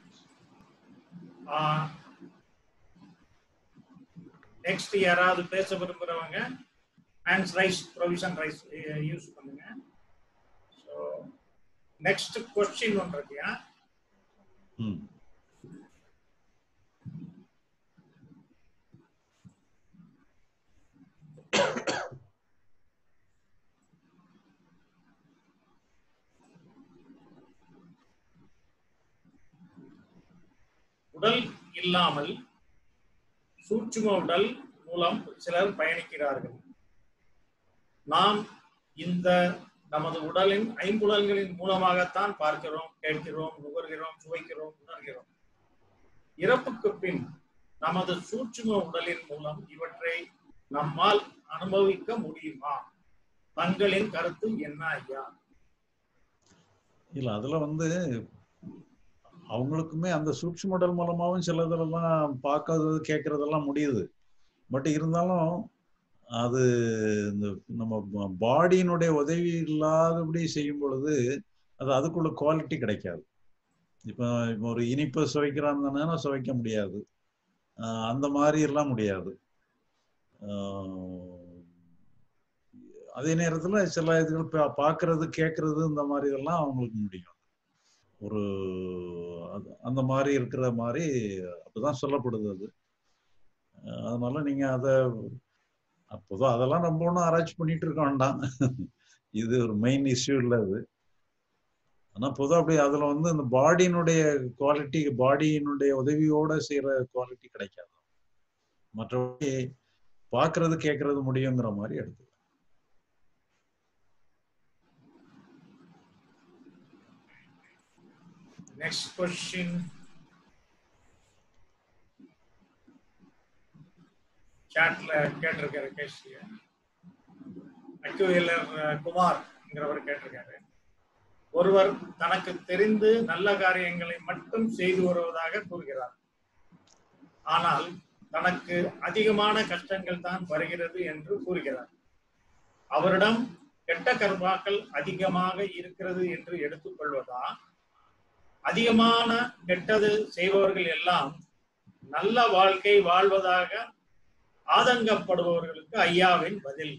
நெக்ஸ்ட் யாராவது பேச விரும்புறவங்க hands raise provision raise use பண்ணுங்க ஸோ நெக்ஸ்ட் கொஸ்டின் ஒன்று இருக்கியா ம் உடல் இல்லாமல் சூட்சும உடல் மூலம் சிலர் பயணிக்கிறார்கள் நாம் இந்த நமது உடலின் ஐம்புலன்களின் மூலமாகத்தான் பார்க்கிறோம் கேட்கிறோம் நுகர்கிறோம் சுவைக்கிறோம் உணர்கிறோம் இறப்புக்கு பின் நமது சூட்சும உடலின் மூலம் இவற்றை நம்மால் அனுபவிக்க முடியுமா தங்களின் கருத்து என்ன ஐயா இல்ல அதுல வந்து அவங்களுக்குமே அந்த சூட்சும உடல் மூலமாவும் சிலதெல்லாம் பார்க்கறது கேட்கறதெல்லாம் முடியுது பட் இருந்தாலும் அது இந்த நம்ம பாடியினுடைய உதவி இல்லாதபடி செய்யும் பொழுது அது அதுக்குள்ள குவாலிட்டி கிடைக்காது இப்போ இப்போ ஒரு இனிப்பை சுவைக்கிறாங்கன்னா சுவைக்க முடியாது ஆஹ் அந்த மாதிரி எல்லாம் முடியாது ஆஹ் அதே நேரத்துல சில இதுகள் பா- பார்க்கிறது கேட்கறது இந்த மாதிரி இதெல்லாம் அவங்களுக்கு முடியும் ஒரு அது- அந்த மாதிரி இருக்கிற மாதிரி அப்படிதான் சொல்லப்படுது அது அஹ் அதனால நீங்க அத அப்போதான் அதெல்லாம் நம்ம ஒன்றும் ஆராய்ச்சி பண்ணிட்டு இருக்க வேண்டாம் இது ஒரு மெயின் இஷ்யூ இல்லை அது ஆனா பொதுவாக அப்படி அதுல வந்து இந்த பாடியினுடைய குவாலிட்டி பாடியினுடைய உதவியோட செய்யற குவாலிட்டி கிடைக்காது மற்றபடி பார்க்கிறது கேட்கறது முடியுங்கிற மாதிரி எடுத்து நெக்ஸ்ட் கொஸ்டின் சாட்ல கேட்டிருக்காரு கேஷ்ய அக்யூஎல்ஆர் குமார்ங்கிறவர் கேட்டிருக்காரு ஒருவர் தனக்கு தெரிந்து நல்ல காரியங்களை மட்டும் செய்து வருவதாக கூறுகிறார் ஆனால் தனக்கு அதிகமான கஷ்டங்கள் தான் வருகிறது என்று கூறுகிறார் அவரிடம் கெட்ட கர்மாக்கள் அதிகமாக இருக்கிறது என்று எடுத்துக்கொள்வதா அதிகமான கெட்டது செய்பவர்கள் எல்லாம் நல்ல வாழ்க்கை வாழ்வதாக ஆதங்கப்படுபவர்களுக்கு ஐயாவின் பதில்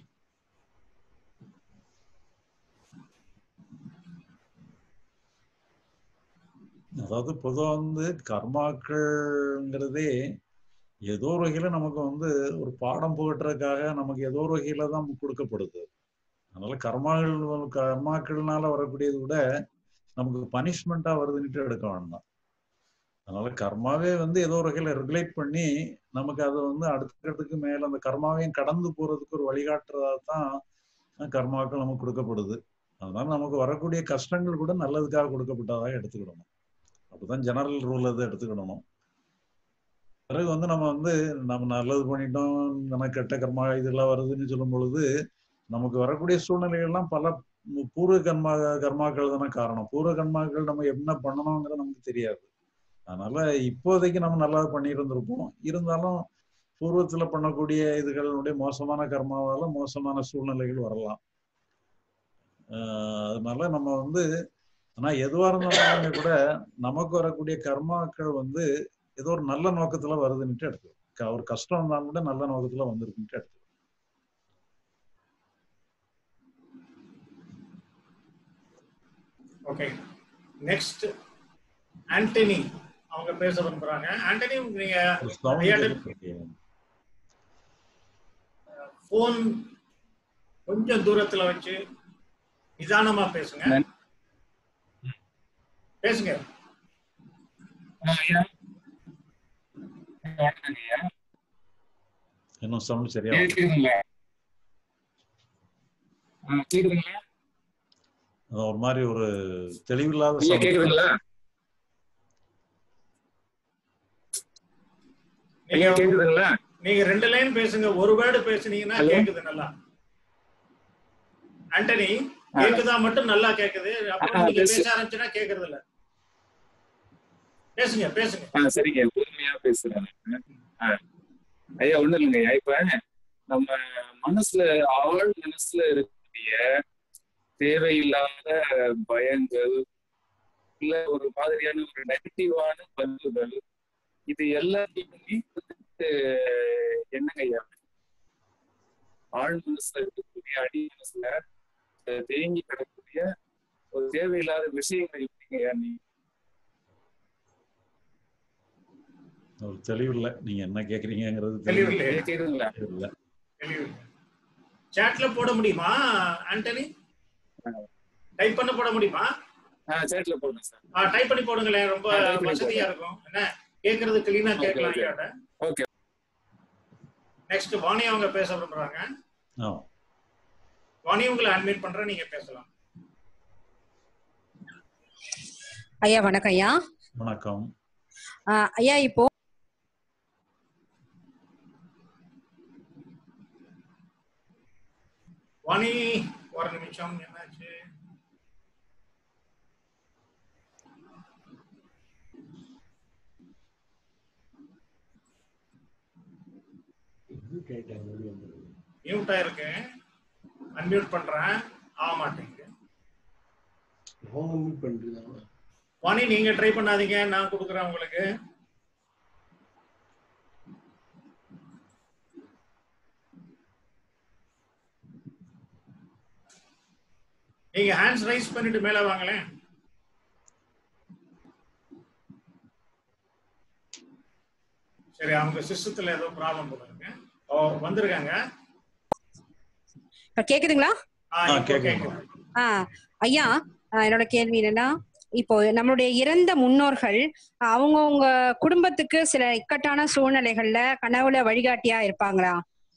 அதாவது பொதுவாக வந்து கர்மாக்கள்ங்கிறதே ஏதோ ஒரு வகையில நமக்கு வந்து ஒரு பாடம் புகட்டுறதுக்காக நமக்கு ஏதோ ஒரு வகையில தான் கொடுக்கப்படுது அதனால கர்மாக்கள் கர்மாக்கள்னால வரக்கூடியது கூட நமக்கு பனிஷ்மெண்டா வருதுன்னுட்டு எடுக்க வேண்டாம் அதனால கர்மாவே வந்து ஏதோ ஒரு வகையில ரெகுலேட் பண்ணி நமக்கு அதை வந்து அடுத்ததுக்கு மேல அந்த கர்மாவையும் கடந்து போறதுக்கு ஒரு வழிகாட்டுறதா தான் கர்மாக்கள் நமக்கு கொடுக்கப்படுது அதனால நமக்கு வரக்கூடிய கஷ்டங்கள் கூட நல்லதுக்காக கொடுக்கப்பட்டதாக எடுத்துக்கிடணும் அப்பதான் ஜெனரல் ரூல் அதை எடுத்துக்கிடணும் பிறகு வந்து நம்ம வந்து நம்ம நல்லது பண்ணிட்டோம் நமக்கு கெட்ட கர்மா இதெல்லாம் வருதுன்னு சொல்லும் பொழுது நமக்கு வரக்கூடிய சூழ்நிலைகள்லாம் பல பூர்வ கர்மா கர்மாக்கள் தானே காரணம் பூர்வ கர்மாக்கள் நம்ம என்ன பண்ணணுங்கிறது நமக்கு தெரியாது அதனால இப்போதைக்கு நம்ம நல்லா பண்ணியிருந்திருப்போம் இருந்தாலும் பூர்வத்துல பண்ணக்கூடிய இதுகளுடைய மோசமான கர்மாவால மோசமான சூழ்நிலைகள் வரலாம் அதனால நம்ம வந்து ஆனா எதுவா இருந்தாலுமே கூட நமக்கு வரக்கூடிய கர்மாக்கள் வந்து ஏதோ ஒரு நல்ல நோக்கத்துல வருதுன்னுட்டு எடுத்து ஒரு கஷ்டம் இருந்தாலும் கூட நல்ல நோக்கத்துல வந்திருக்குன்ட்டு எடுத்து ஓகே நெக்ஸ்ட் ஆண்டனி அவங்க பேச விரும்புறாங்க ஆண்டனி நீங்க போன் கொஞ்சம் தூரத்துல வச்சு நிதானமா பேசுங்க பேசுங்க இன்னும் சவுண்ட் சரியா கேக்குதுங்களா கேக்குதுங்களா ஒரு மாதிரி ஒரு தெளிவில்லாத கேக்குதுங்களா நீங்க கேக்குதுங்களா நீங்க ரெண்டு லைன் பேசுங்க ஒரு வேர்டு பேசுனீங்கன்னா கேக்குது நல்லா ஆண்டனி கேக்குதா மட்டும் நல்லா கேக்குது அப்புறம் நீங்க பேச ஆரம்பிச்சுன்னா கேக்குறது இல்ல பேசுங்க பேசுங்க சரிங்க பொறுமையா பேசுறேன் ஐயா ஒண்ணு இல்லைங்க இப்ப நம்ம மனசுல ஆழ் மனசுல இருக்கக்கூடிய தேவையில்லாத பயங்கள் இல்ல ஒரு மாதிரியான ஒரு நெகட்டிவான பண்புகள் இது எல்லாத்தையுமே என்னங்க ஐயா ஆழ் மனசுல இருக்கக்கூடிய அடி மனசுல தேங்கி கிடக்கூடிய ஒரு தேவையில்லாத விஷயங்கள் எப்படிங்க ஐயா நீ ஒரு தெளிவு இல்லை நீங்க என்ன கேக்குறீங்கிறது தெளிவு இல்லை கேக்குதுங்களா இல்ல தெளிவு சாட்ல போட முடியுமா ஆண்டனி டைப் பண்ண போட முடியுமா சாட்ல போடுங்க சார் ஆ டைப் பண்ணி போடுங்களேன் ரொம்ப வசதியா இருக்கும் என்ன கேக்குறது கிளீனா கேட்கலாம் ஐயாட்ட ஓகே நெக்ஸ்ட் வாணி அவங்க பேச விரும்புறாங்க வாணி உங்களை அட்மிட் பண்றேன் நீங்க பேசலாம் ஐயா வணக்கம் ஐயா வணக்கம் ஐயா இப்போ வாணி ஒரு நிமிஷம் என்னாச்சு மியூட் ஆயிருக்கு அன்மியூட் பண்றேன் ஆக மாட்டேங்குது வாணி நீங்க ட்ரை பண்ணாதீங்க நான் கொடுக்குறேன் உங்களுக்கு நீங்க ஹேண்ட்ஸ் ரைஸ் பண்ணிட்டு மேல வாங்களேன் சரி அவங்க சிஸ்டத்துல ஏதோ ப்ராப்ளம் போல இருக்கு ஓ வந்திருக்காங்க இப்ப கேக்குதுங்களா ஆ கேக்குதுமா ஆ ஐயா ஆ, என்னோட கேள்வி என்னன்னா இப்போ நம்மளுடைய இறந்த முன்னோர்கள் அவங்கவுங்க குடும்பத்துக்கு சில இக்கட்டான சூழ்நிலைகள்ல கனவுல வழிகாட்டியா இருப்பாங்களா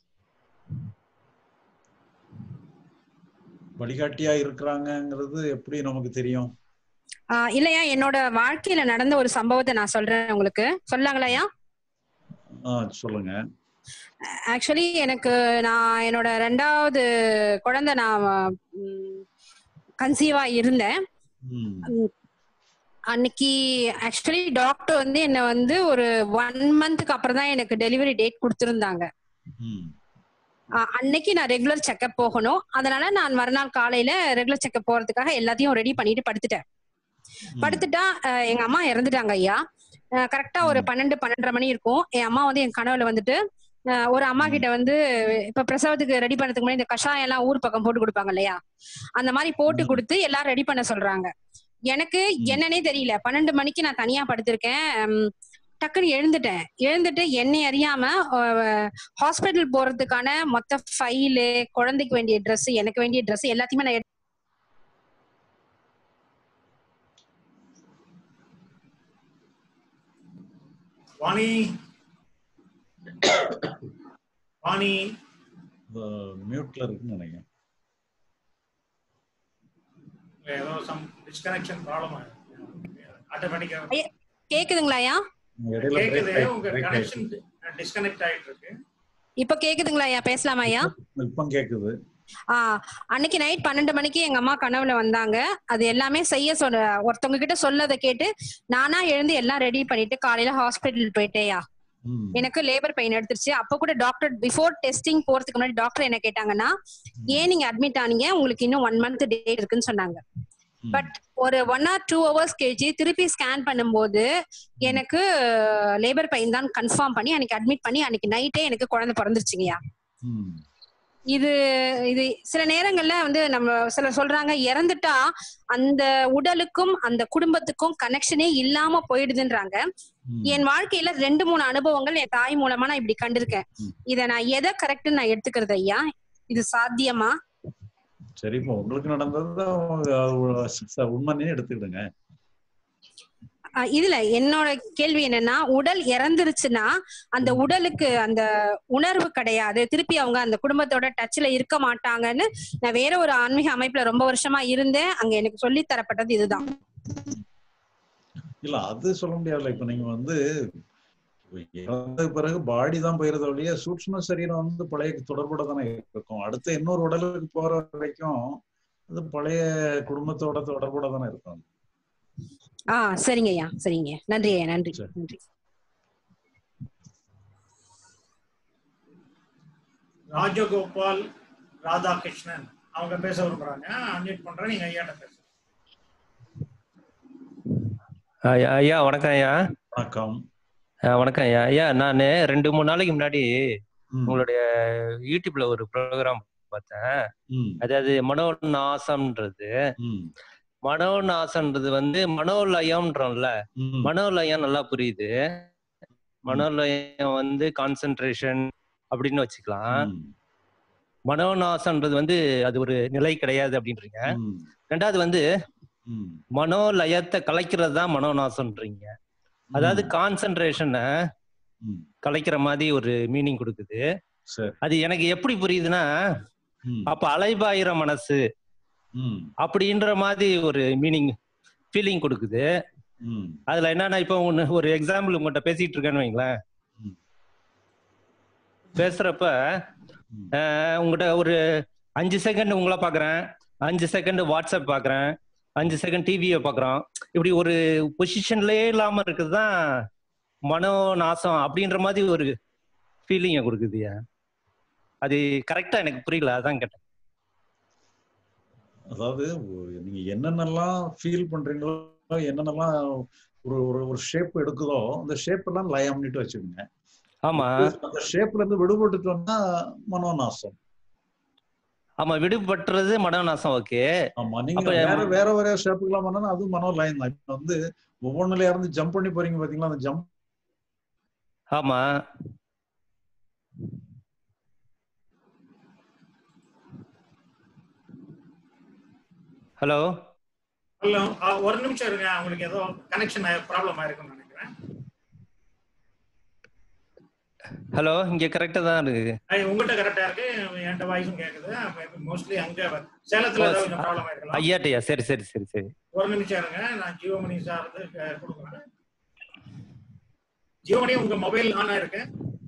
வழிகாட்டியா இருக்கிறாங்கங்கிறது எப்படி நமக்கு தெரியும் ஆ, இல்லையா என்னோட வாழ்க்கையில நடந்த ஒரு சம்பவத்தை நான் சொல்றேன் உங்களுக்கு சொல்லாங்களாயா ஆ சொல்லுங்க ஆக்சுவலி எனக்கு நான் என்னோட ரெண்டாவது குழந்தை நான் கன்சீவா இருந்தேன் ம் உம், அன்னைக்கு ஆக்சுவலி டாக்டர் வந்து என்ன வந்து ஒரு ஒன் மந்த்துக்கு அப்புறம் தான் எனக்கு டெலிவரி டேட் கொடுத்துருந்தாங்க ம் அஹ் அன்னைக்கு நான் ரெகுலர் செக்கப் போகணும் அதனால நான் மறுநாள் காலையில ரெகுலர் செக்கப் போறதுக்காக எல்லாத்தையும் ரெடி பண்ணிட்டு படுத்துட்டேன் படுத்துட்டா அஹ் எங்க அம்மா இறந்துட்டாங்க ஐயா கரெக்டா ஒரு பன்னெண்டு பன்னெண்டரை மணி இருக்கும் என் அம்மா வந்து என் கனவுல வந்துட்டு அஹ் ஒரு அம்மா கிட்ட வந்து இப்ப பிரசவத்துக்கு ரெடி பண்ணதுக்கு முன்னாடி இந்த கஷாயம் எல்லாம் ஊர் பக்கம் போட்டு கொடுப்பாங்க இல்லையா அந்த மாதிரி போட்டு கொடுத்து எல்லாரும் ரெடி பண்ண சொல்றாங்க எனக்கு என்னன்னே தெரியல பன்னெண்டு மணிக்கு நான் தனியா படுத்திருக்கேன் உம், டக்குன்னு எழுந்துட்டேன் எழுந்துட்டு என்னை அறியாம ஹாஸ்பிட்டல் போறதுக்கான மொத்த ஃபைலு குழந்தைக்கு வேண்டிய Dress எனக்கு வேண்டிய Dress எல்லாத்தையுமே நான் எடுத்து வாணி வாணி மியூட்ல இருக்குன்னு நினைக்கிறேன் ஏதோ சம் டிஸ்கனெக்ஷன் ப்ராப்ளம் ஆட்டோமேட்டிக்கா ஐயா, கேக்குதுங்களா ஐயா இடையில கேக்குது break ஆயி- உங்க break கனெக்ஷன் ஆயிடுச்சு. டிஸ்கனெக்ட் ஆயிட்டு இருக்கு இப்ப கேக்குதுங்களா ஐயா பேசலாமா ஐயா இப்போ கேக்குது ஆஹ் அன்னைக்கு நைட் பன்னெண்டு மணிக்கு எங்க அம்மா கனவுல வந்தாங்க அது எல்லாமே செய்ய சொல்ல ஒருத்தவங்க கிட்ட சொல்லதை கேட்டு நானா எழுந்து எல்லாம் ரெடி பண்ணிட்டு காலையில ஹாஸ்பிட்டல் போயிட்டேயா ம் எனக்கு லேபர் பெயின் எடுத்துருச்சு அப்ப கூட டாக்டர் பிஃபோர் டெஸ்டிங் போறதுக்கு முன்னாடி டாக்டர் என்ன கேட்டாங்கன்னா ஏன் நீங்க அட்மிட் ஆனீங்க உங்களுக்கு இன்னும் ஒன் மந்த் டேட் இருக்குன்னு சொன்னாங்க பட் ஒரு ஒன் ஆர் டூ ஹவர்ஸ் கழிச்சு திருப்பி ஸ்கேன் பண்ணும்போது எனக்கு லேபர் பெயின் தான் கன்ஃபார்ம் பண்ணி அன்னைக்கு அட்மிட் பண்ணி அன்னைக்கு நைட்டே எனக்கு குழந்தை பிறந்துருச்சுங்கய்யா ம் இது இது சில நேரங்கள்ல வந்து நம்ம சிலர் சொல்றாங்க இறந்துட்டா அந்த உடலுக்கும் அந்த குடும்பத்துக்கும் கனெக்ஷனே இல்லாம போயிடுதுன்றாங்க என் வாழ்க்கையில ரெண்டு மூணு அனுபவங்கள் என் தாய் மூலமா நான் இப்படி கண்டிருக்கேன் இத நான் எதை கரெக்ட்னு நான் எடுத்துக்கிறது ஐயா இது சாத்தியமா சரி இப்போ உங்களுக்கு நடந்தது அது உண்மைன்னு எடுத்துக்கிடுங்க அஹ் இதுல என்னோட கேள்வி என்னன்னா உடல் இறந்துருச்சுன்னா அந்த உடலுக்கு அந்த உணர்வு கிடையாது திருப்பி அவங்க அந்த குடும்பத்தோட டச்ல இருக்க மாட்டாங்கன்னு நான் வேற ஒரு ஆன்மீக அமைப்புல ரொம்ப வருஷமா இருந்தேன் அங்க எனக்கு சொல்லி தரப்பட்டது இதுதான் இல்ல அது சொல்ல முடியாதுல்ல இப்ப நீங்க வந்து இறந்த பிறகு பாடி தான் போயிருத ஒழிய சூட்சும சரீரம் வந்து பழைய தொடர்போட தானே இருக்கும் அடுத்த இன்னொரு உடலுக்கு போற வரைக்கும் அது பழைய குடும்பத்தோட தொடர்போட தானே இருக்கும் ஆ சரிங்க ஐயா சரிங்க நன்றி ஐயா நன்றி நன்றி ராஜகோபால் ராதாகிருஷ்ணன் அவங்க பேச விரும்புறாங்க அன்மியூட் பண்றேன் நீங்க ஐயாட்ட பேசுங்க ஐயா ஐயா, வணக்கம் ஐயா வணக்கம் அஹ் வணக்கம் ஐயா ஐயா நான் ரெண்டு மூணு நாளைக்கு முன்னாடி உங்களுடைய யூடியூப்ல ஒரு ப்ரோக்ராம் பார்த்தேன் அதாவது மனோநாசம்ன்றது மனோநாசம்ன்றது வந்து மனோலயம்ன்றோம்ல மனோலயம் நல்லா புரியுது மனோலயம் வந்து கான்சென்ட்ரேஷன் அப்படின்னு வச்சுக்கலாம் மனோநாசம்ன்றது வந்து அது ஒரு நிலை கிடையாது அப்படின்றீங்க ரெண்டாவது வந்து மனோலயத்தை கலைக்கிறது தான் மனோநாசம்ன்றீங்க அதாவது கான்சென்ட்ரேஷனை கலைக்கிற மாதிரி ஒரு மீனிங் கொடுக்குது அது எனக்கு எப்படி புரியுதுன்னா அப்ப அலைபாயிர மனசு அப்படின்ற மாதிரி ஒரு மீனிங் ஃபீலிங் கொடுக்குது அதுல என்னன்னா இப்போ ஒண்ணு ஒரு எக்ஸாம்பிள் உங்கள்கிட்ட பேசிட்டு இருக்கேன்னு வைங்களேன் பேசுறப்ப அஹ், உங்கள்கிட்ட ஒரு அஞ்சு செகண்ட் உங்களை பாக்குறேன் அஞ்சு செகண்ட் வாட்ஸ்அப் பாக்குறேன் அஞ்சு செகண்ட் டிவியை பாக்குறோம் இப்படி ஒரு பொசிஷன்லயே இல்லாம இருக்குதுதான் மனோ நாசம் அப்படின்ற மாதிரி ஒரு ஃபீலிங்கை கொடுக்குதுயா அது கரெக்டா எனக்கு புரியல அதான் கேட்டேன் அதாவது ஒ- நீங்க என்னென்னலாம் ஃபீல் பண்றீங்களோ என்னென்னலாம் ஒரு ஒரு ஒரு ஷேப் எடுக்குதோ அந்த ஷேப் எல்லாம் லயம்னுட்டு வச்சுக்கோங்க ஆமா அந்த ஷேப்ல இருந்து விடுபட்டுட்டோம்னா மனோநாசம் ஆமா விடுபட்டுறது மனோநாசம் ஓகே ஆமா நீங்க அப்ப வேற வேற வேற ஷேப்புக்கெல்லாம் பண்ணா அது மனோ லயம் தான் இப்ப வந்து ஒவ்வொன்றுல இருந்து ஜம்ப் பண்ணி போறீங்க பாத்தீங்களா அந்த ஜம்ப் ஆமா ஹலோ ஹலோ ஒரு நிமிஷம் இருங்க அவங்களுக்கு ஏதோ கனெக்ஷன் ப்ராப்ளம் ஆயிருக்கும்னு நினைக்கிறேன் ஹலோ இங்க கரெக்டா தான் இருக்கு ஐ, உங்கள்கிட்ட கரெக்டா இருக்கு என்கிட்ட வாய்ஸும் கேக்குது மோஸ்ட்லி அங்க சேலத்துல ஏதாவது கொஞ்சம் ப்ராப்ளம் ஆயிருக்கலாம் ஐயாட்டையா சரி சரி சரி சரி ஒரு நிமிஷம் இருங்க நான் ஜியோமணி சார் வந்து அஹ், கொடுக்குறேன் ஜியோமணி உங்க மொபைல் ஆன் ஆயிருக்கு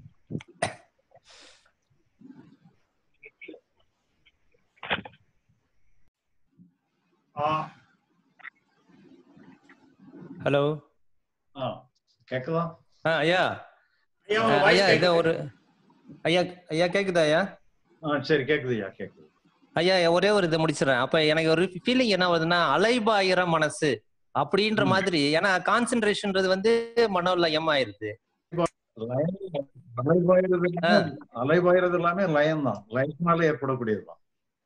ஆ ஹலோ ஆ கேக்குதா ஆ ஐயா ஐயா, ஆ, உங்க voice ஐயா இதை கேக்குது. ஒரு ஐயா ஐயா கேக்குதா ஐயா ஆ சரி கேக்குதுயா கேக்குது ஐயா ஒரே ஒரு இதை முடிச்சிடறேன் அப்ப எனக்கு ஒரு ஃபீலிங் என்ன வருதுன்னா அலைபாயிர மனசு அப்படின்ற மாதிரி ஏன்னா கான்சென்ட்ரேஷன்ன்றது வந்து மனோலயம் ஆயிருது அலைபாயிறது எல்லாமே- அலைபாயிறது எல்லாமே லயம் தான் லயத்தினால ஏற்படக்கூடியதுதான்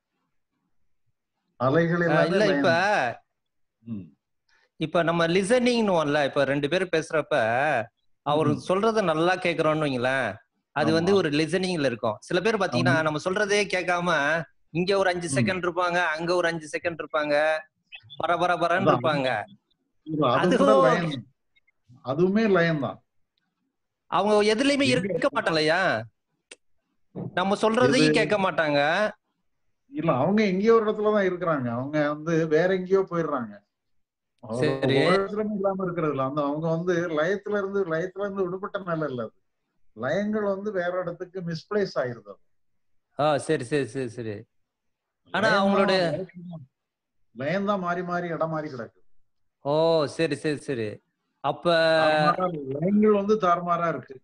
அலைகள் ஆ, எல்லாமே இல்ல லயம் இப்ப தான். ம். இப்ப நம்ம லிசனிங்னுவோம்ல இப்ப ரெண்டு பேரும் பேசுறப்ப அவர் சொல்றத நல்லா கேக்குறோம்னு வைங்களேன் அது வந்து ஒரு லிசனிங்ல இருக்கும் சில பேர் பாத்தீங்கன்னா நம்ம சொல்றதே கேட்காம இங்க ஒரு அஞ்சு செகண்ட் இருப்பாங்க அங்க ஒரு அஞ்சு செகண்ட் இருப்பாங்க பரபர பரன்னு அதான். இருப்பாங்க இல்ல, அது கூட அதுவும் லயம் தான். அதுவுமே லயம் தான் அவங்க எதுலயுமே இருக்க மாட்டாங்களையா நம்ம சொல்றதையும் எது? கேட்க மாட்டாங்க இல்ல அவங்க எங்கேயோ ஒரு இடத்துலதான் இருக்கிறாங்க அவங்க வந்து வேற எங்கேயோ போயிடுறாங்க அவங்க சரி. ஒரு இடத்துலயும் இல்லாம இருக்கிறது இல்ல அந்த அவங்க வந்து லயத்துல இருந்து லயத்துல இருந்து விடுபட்ட நிலை இல்ல அது லயங்கள் வந்து வேற இடத்துக்கு மிஸ்பிளேஸ் ஆயிருது அது. ஆ சரி சரி சரி சரி ஆனா லயம் அவங்களுடைய தான் லயம் தான் மாறி மாறி இடம் மாறி கிடக்கு ஓ சரி சரி சரி அப்ப தாறுமாறா லயங்கள் வந்து தாறுமாறா இருக்கு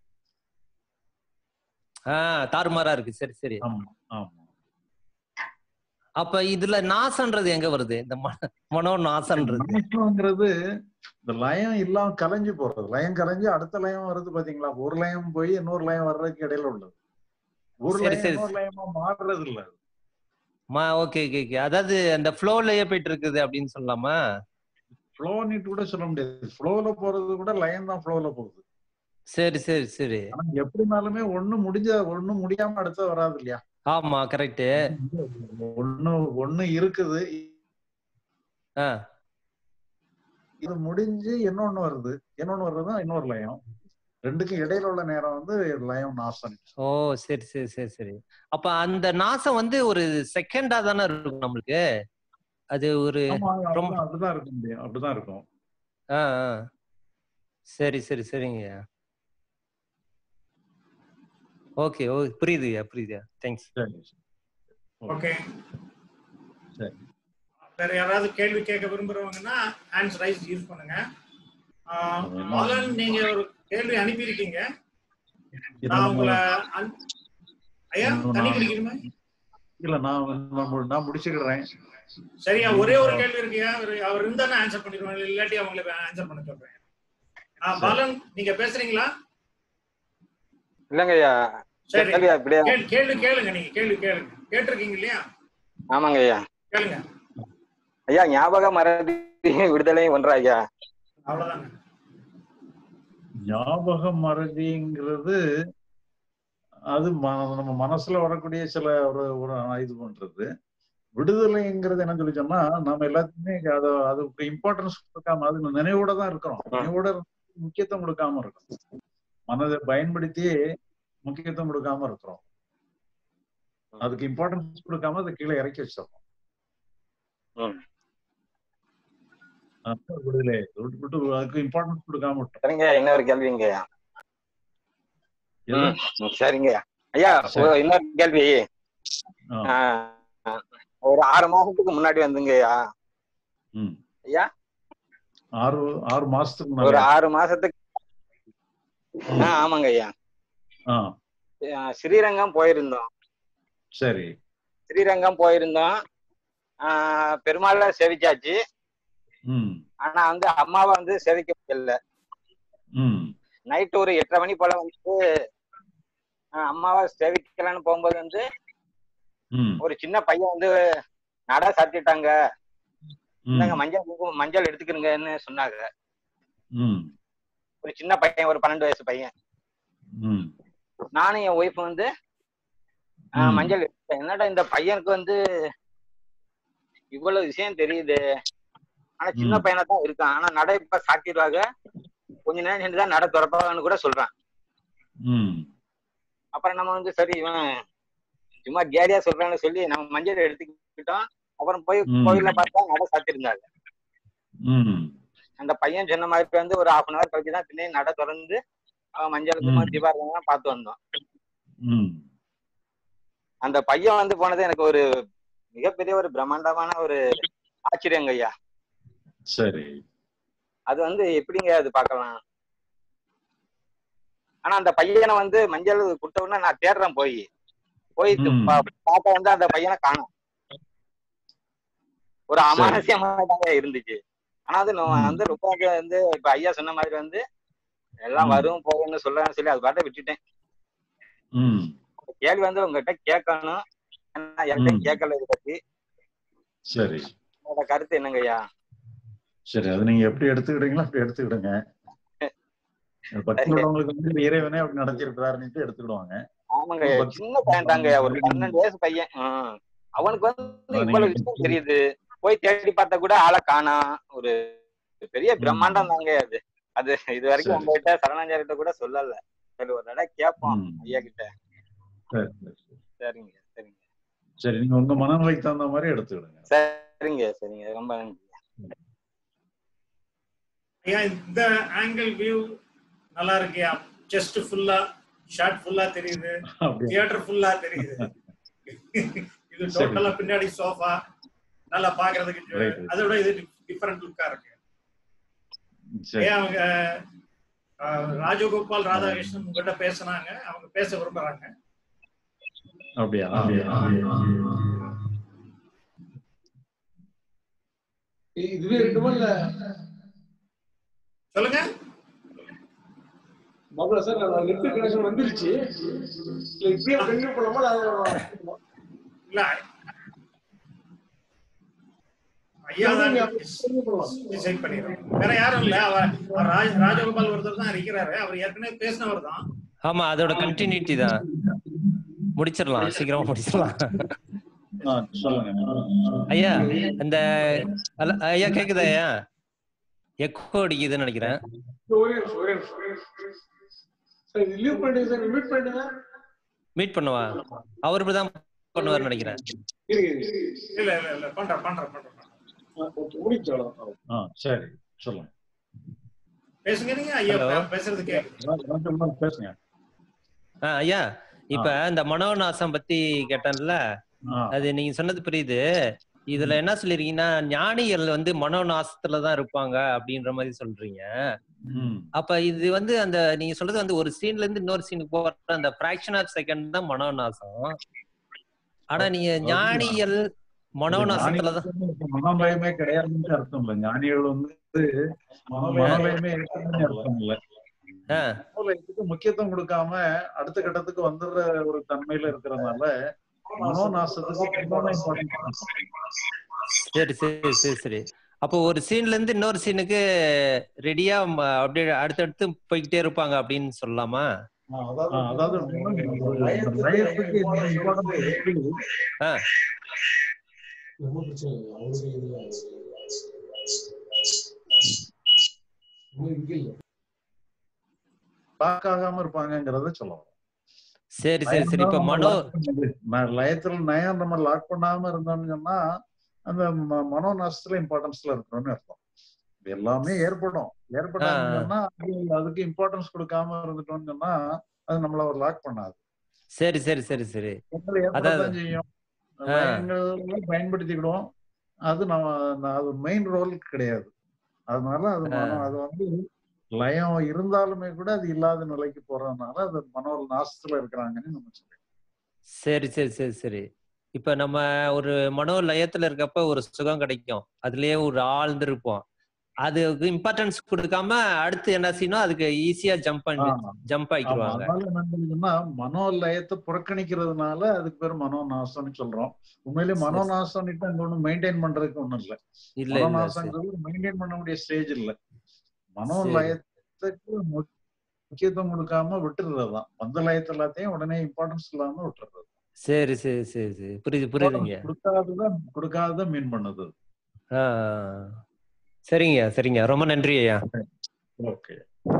ஆ தாறுமாறா இருக்கு சரி சரி ஆமா ஆமா அப்ப இதுல நாசன்றது எங்க வருது இந்த ம- மனோ நாசன்றது நாசம்ங்கிறது இந்த லயம் இல்லாம கலைஞ்சு போறது லயம் கலைஞ்சு அடுத்த லயம் வருது பாத்தீங்களா ஒரு லயம் போய் இன்னொரு லயம் வர்றதுக்கு இடையில உள்ளது ஒரு சரி, லயம் சரி. இன்னொரு லயமா மாறுறது இல்ல மா ஓகே ஓகே ஓகே அதாவது அந்த ஃப்ளோலயே போயிட்டு இருக்குது அப்படின்னு சொல்லலாமா ஃப்ளோ நீட்டு கூட சொல்ல முடியாது ஃப்ளோல போறது கூட லயம் தான் ஃப்ளோல போகுது சரி சரி சரி ஆனா எப்படினாலுமே ஒண்ணு முடிஞ்ச ஒண்ணு முடியாம அடுத்தது வராது இல்லையா ஆமா கரெக்ட் ஒண்ணு ஒண்ணு இருக்குது ஆ இது முடிஞ்சு இன்னொன்னு வருது இன்னொன்னு வர்றதுதான் இன்னொரு லயம் ரெண்டுக்கும் இடையில உள்ள நேரம் வந்து லயம் நாசம் ஓ சரி சரி சரி சரி அப்ப அந்த நாசம் வந்து ஒரு செகண்டா தானே இருக்கும் நம்மளுக்கு அது ஒரு ஆமா ரொம்ப அப்படிதான் அப்படிதான் இருக்க முடியும் அப்படிதான் இருக்கும் ஆ ஆ. சரி சரி சரிங்க ஓகே ஓ புரியுதுயா புரியுதுயா தேங்க்ஸ் ஓகே சரி வேற யாராவது கேள்வி கேட்க விரும்புறவங்கன்னா ஹேண்ட்ஸ் ரைஸ் யூஸ் பண்ணுங்க ஆஹ், பாலன் நீங்க ஒரு கேள்வி அனுப்பியிருக்கீங்க நான் உங்களை அன்- ஐயா தண்ணி குடிக்கணுமா இல்ல நான் நான் மு- நான் முடிச்சுக்கிறேன் சரியா ஒரே ஒரு கேள்வி இருக்குயா அவரு- அவர் இருந்தானே ஆன்சர் பண்ணிடுவாங்க இல்லாட்டி அவங்களுக்கு ஆன்சர் பண்ண சொல்றேன் ஆ, பாலன் நீங்க பேசுறீங்களா இல்லைங்க ஐயா சரி கேள்வியா இப்படியா கேள்வி கேள்வி கேளுங்க நீங்க கேள்வி கேளுங்க கேட்டிருக்கீங்க இல்லையா ஆமாங்க ஐயா கேளுங்க ஐயா ஞாபக மறதி விடுதலையும் ஒன்றா ஐயா அவ்வளவுதாங்க ஞாபக மறதிங்கிறது அது ம- நம்ம மனசுல வரக்கூடிய சில ஒரு ஒரு இது பண்றது விடுதலைங்கிறது என்ன சொல்லி சொன்னா நம்ம எல்லாத்துக்குமே அதை அதுக்கு இம்பார்ட்டன்ஸ் கொடுக்காம அது நினைவோட தான் இருக்கிறோம் நினைவோட இருந்து முக்கியத்துவம் கொடுக்காம இருக்கோம் மனதை பயன்படுத்தியே முக்கியத்துவம் கொடுக்காம இருக்கிறோம் அதுக்கு இம்பார்ட்டன்ஸ் கொடுக்காம அதை கீழே இறக்கி வச்சிடறோம் அதான் விடுதலை விட்டு விட்டு அதுக்கு இம்பார்ட்டன்ஸ் கொடுக்காம விட்டோம் சரிங்க ஐயா, இன்னொரு கேள்விங்க ஐயா எது? ம், ம், சரிங்க ஐயா ஐயா சரி. ஒரு இன்னொரு கேள்வி ஆ. ஆ, ஒரு ஆறு மாசத்துக்கு முன்னாடி வந்துங்க ஐயா ம். ஐயா ஆறு ஆறு மாசத்துக்கு ஒரு முன்னாடி ஆறு மாசத்துக்கு ஆ ஆமாங்க ஐயா ஆ ஆ, ஸ்ரீரங்கம் போயிருந்தோம் சரி ஸ்ரீரங்கம் போயிருந்தோம் ஆ, பெருமாளை சேவிச்சாச்சு ம் ஆனா வந்து அம்மாவை வந்து சேவிக்க முடியல ம் நைட் ஒரு எட்டரை மணி போல வந்து ஆ, அம்மாவை சேவிக்கலான்னு போகும்போது வந்து ம் ஒரு சின்ன பையன் வந்து நட சாத்திட்டாங்க ம் இந்தாங்க மஞ்சள் குங்குமம், மஞ்சள் எடுத்துக்கிறங்கன்னு சொன்னாங்க ம் ஒரு சின்ன பையன் ஒரு பன்னெண்டு வயசு பையன் ம் நானும் என் ஒய்ஃப் வந்து ஆ, ம். மஞ்சள் எடுத்தேன் என்னடா இந்த பையனுக்கு வந்து இவ்வளவு விஷயம் தெரியுது ஆனா சின்ன ம். பையனா தான் இருக்கான் ஆனா நடை இப்ப சாத்திடுவாங்க கொஞ்ச நேரம் சென்று தான் நடை திறப்பாங்கன்னு கூட சொல்றான் ம் அப்புறம் நம்ம வந்து சரி இவன் சும்மா கேலியா சொல்றான்னு சொல்லி நம்ம மஞ்சள் எடுத்துக்கிட்டோம் அப்புறம் போய் ம். கோயில்ல பார்த்தா நடை சாத்திருந்தாங்க ம் அந்த பையன் சொன்ன மாதிரி வந்து ஒரு ஹாஃப் அன் ஹவர் கழிச்சு தான் பின்னாடி நடை திறந்து அவன் மஞ்சள் குமா ம். தீபாரதம் பார்த்து வந்தோம் ம் அந்த பையன் வந்து போனது எனக்கு ஒரு மிகப்பெரிய ஒரு பிரம்மாண்டமான ஒரு ஆச்சரியங்க ஐயா சரி அது வந்து எப்படிங்க அது பார்க்கலாம் ஆனா அந்த பையனை வந்து மஞ்சள் கொடுத்த உடனே நான் தேடுறேன் போய் போய் ம். பா- பார்த்தா வந்து அந்த பையனை காணும் ஒரு சரி. அமானுஷ்யமா தாங்க இருந்துச்சு ஆனா அது நான் ம். வந்து ரொம்ப அது வந்து இப்ப ஐயா சொன்ன மாதிரி வந்து எல்லாம் ம். வரும் போகும்னு சொல்லணும்னு சொல்லி அது பாட்டை விட்டுட்டேன் ம் கேள்வி வந்து உங்ககிட்ட கேட்கணும் ஏன்னா யார்கிட்டயும் ம். கேட்கல இதை பத்தி சரி உங்களோட கருத்து என்னங்க ஐயா சரி அது நீங்க எப்படி எடுத்துக்கிட்டீங்களோ அப்படி எடுத்துக்கிடுங்க பக்தி உள்ளவங்களுக்கு வந்து இந்த இறைவனே அப்படி நடத்திருக்கிறாருன்னுட்டு எடுத்துக்கிடுவாங்க ஆமாங்க ஐயா. பக்தி- சின்ன பையன் தாங்க ஒரு பன்னெண்டு வயசு பையன் ஆ. அவனுக்கு வந்து அதான் இவ்வளவு நீங்க- விஷயம் தெரியுது போய் தேடி பார்த்தா கூட ஆளை காணா ஒரு பெரிய பிரம்மாண்டம் தாங்க அது அது இது வரைக்கும் சரி. உங்ககிட்ட சரணாச்சாரிட்ட கூட சொல்லல சரி ஒரு தடவை கேட்போம் ம். ஐயா கிட்ட சரி சரி சரி. சரிங்க சரிங்க சரி நீங்க உங்க மனநிலைக்கு தகுந்த மாதிரி எடுத்துக்கிடுங்க சரிங்க சரிங்க ரொம்ப நன்றி ஐயா இந்த ஆங்கிள் வியூ நல்லா இருக்கியா செஸ்ட் ஃபுல்லா ஷார்ட் ஃபுல்லா தெரியுது அப்படியா? தியேட்டர் ஃபுல்லா தெரியுது இது சரி. டோட்டலா பின்னாடி சோஃபா நல்லா பாக்குறதுக்கு Right, right. அதை விட இது டிஃபரெண்ட் லுக்கா இருக்கு சரி ஏன் அவங்க அஹ், ராஜகோபால் ராதாகிருஷ்ணன் உங்ககிட்ட பேசுனாங்க அவங்க பேச விரும்புறாங்க அப்படியா இதுவே இருக்குமா இல்ல சொல்லுங்க மாப்பிள்ள சார் நான் நெட் கனெக்ஷன் வந்துருச்சு இல்ல இப்படியே கண்டினியூ பண்ணலாமா இல்ல இல்ல ஐயா தான் continue பண்ணலாம். டிசைட் பண்ணிடுறோம் வேற யாரும் இல்ல அவர் அவர் ராஜ ராஜகோபால் ஒருத்தர் தான் இருக்கிறாரு அவர் ஏற்கனவே பேசினவர் தான் ஆமா அதோட கண்டினியூட்டி தான் முடிச்சிடலாம் சீக்கிரமா முடிச்சிடலாம் ஆ, சொல்லுங்க ஐயா அந்த அல்ல- ஐயா கேக்குதா ஐயா எக்கோ அடிக்குதுன்னு நினைக்கிறேன் ஒரே நிமிஷம், ஒரே நிமிஷம், ஒரே நிமிஷம். சார் இது லீவ் பண்ணிடுங்க சார் மியூட் பண்ணிடுங்க மீட் பண்ணவா அவர் இப்படிதான் பண்ணுவார்னு நினைக்கிறேன் இருங்க இருங்க. இல்ல இல்ல இல்ல பண்றேன் பண்றேன் பண்றேன் ஆ, okay, முடிச்சு அவ்வளவுதான். ஆ சரி சொல்லுங்க பேசுங்க நீங்க ஐயா Hello. பே- பேசுறது கேக்குது ரா- ராஜகுமார் பேசுங்க ஆ, ஐயா இப்ப இந்த மனோநாசம் பத்தி கேட்டேன்ல ஆ. அது நீங்க சொன்னது புரியுது இதுல என்ன சொல்லிருக்கீங்கன்னா ஞானிகள் வந்து மனோநாசத்துல தான் இருப்பாங்க அப்படின்ற மாதிரி சொல்றீங்க ம் அப்ப இது வந்து அந்த நீங்க சொல்றது வந்து ஒரு சீன்ல இருந்து இன்னொரு சீனுக்கு போற அந்த பிராக்ஷன் ஆஃப் செகண்ட் தான் மனோநாசம் ஆனா நீங்க ஞானிகள் மனோநாசத்துல தான் மனோலயமே கிடையாதுன்னு அர்த்தம் இல்ல ஞானிகள் வந்து மனோலயமே இருக்குன்னு அர்த்தம் இல்ல ஆ, மனோலயத்துக்கு முக்கியத்துவம் கொடுக்காம அடுத்த கட்டத்துக்கு வந்துடுற ஒரு தன்மையில இருக்கிறதுனால மனோநாசத்துக்கு இன்னொன்னு important. சரி சரி சரி சரி அப்போ ஒரு சீன்ல இருந்து இன்னொரு சீனுக்கு ரெடியா அப்படியே அடுத்தடுத்து போய்கிட்டே இருப்பாங்க அப்படின்னு சொல்லலாமா ஆ, அதாவது ஒரு லயத்துக்கு என்ன importance இருக்கு, ஆ ஒண்ணும் பிரச்சனை இல்லை. அவருக்கு இதுல ஒண்ணும் இருக்கு இல்ல. லாக் ஆகாம இருப்பாங்கங்கிறத சொல்லலாம் சரி சரி சரி இப்ப மனோ நான் லயத்துல நயம் நம்ம லாக் பண்ணாம இருந்தோம்னு சொன்னா அந்த ம- மனோநாசத்துல இம்பார்ட்டன்ஸ்ல இருக்கிறோம்னு அர்த்தம் இது எல்லாமே ஏற்படும் ஏற்படாதுன்னு ஆ. சொன்னா அது- அதுக்கு இம்பார்ட்டன்ஸ் கொடுக்காம இருந்துட்டோம்னு சொன்னா அது நம்மள ஒரு லாக் பண்ணாது சரி சரி சரி சரி எங்களை அதாவது ஏற்படத்தான் செய்யும் ஆ. லயங்களை பயன்படுத்திக்கிடுவோம் அது நம்ம நான் அது மெயின் ரோல் கிடையாது அதனால அது மனம் அது வந்து லயம் இருந்தாலுமே கூட அது இல்லாத நிலைக்கு போறதுனால அது மனோ நாசத்துல இருக்கிறாங்கன்னு நம்ம சொல்றோம் சரி சரி சரி சரி இப்ப நம்ம ஒரு மனோ லயத்துல இருக்கப்ப ஒரு சுகம் கிடைக்கும் அதுலயே ஒரு ஆழ்ந்து இருப்போம் அதுக்கு இம்பார்ட்டன்ஸ் கொடுக்காம அடுத்து என்ன செய்யணும் அதுக்கு ஈஸியா ஜம்ப் பண்ணி ஆமா. ஜம்ப் ஆமா, ஆக்கிடுவாங்க அதனால என்ன பண்ணுதுன்னா மனோலயத்தை புறக்கணிக்கிறதுனால அதுக்கு பேர் மனோநாசம்னு சொல்றோம் உண்மையிலேயே மனோநாசம்னுட்டு அங்க ஒண்ணும் மெயின்டைன் பண்றதுக்கு ஒண்ணும் இல்ல இல்ல, இல்ல, மனோநாசங்கிறது மெயின்டைன் பண்ண முடிய ஸ்டேஜ் இல்ல மனோலயத்துக்கு மு- முக்கியத்துவம் கொடுக்காம விட்டுறது தான் வந்த லயத்து எல்லாத்தையும் உடனே இம்பார்ட்டன்ஸ் இல்லாம விட்டுறது சரி சரி சரி சரி புரியுது புரியுதுங்க கொடுக்காததான் கொடுக்காததான் மீன் பண்ணுது ஆ சரிங்க சரிங்க ரொம்ப நன்றி ஐயா ஓகே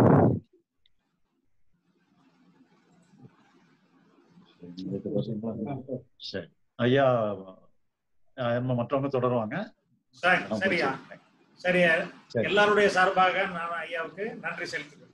சரி ஐயா அஹ் நம்ம மற்றவங்க தொடருவாங்க சரி, சரியா சரியா எல்லாருடைய சார்பாக நான் ஐயாவுக்கு நன்றி செலுத்துகிறேன்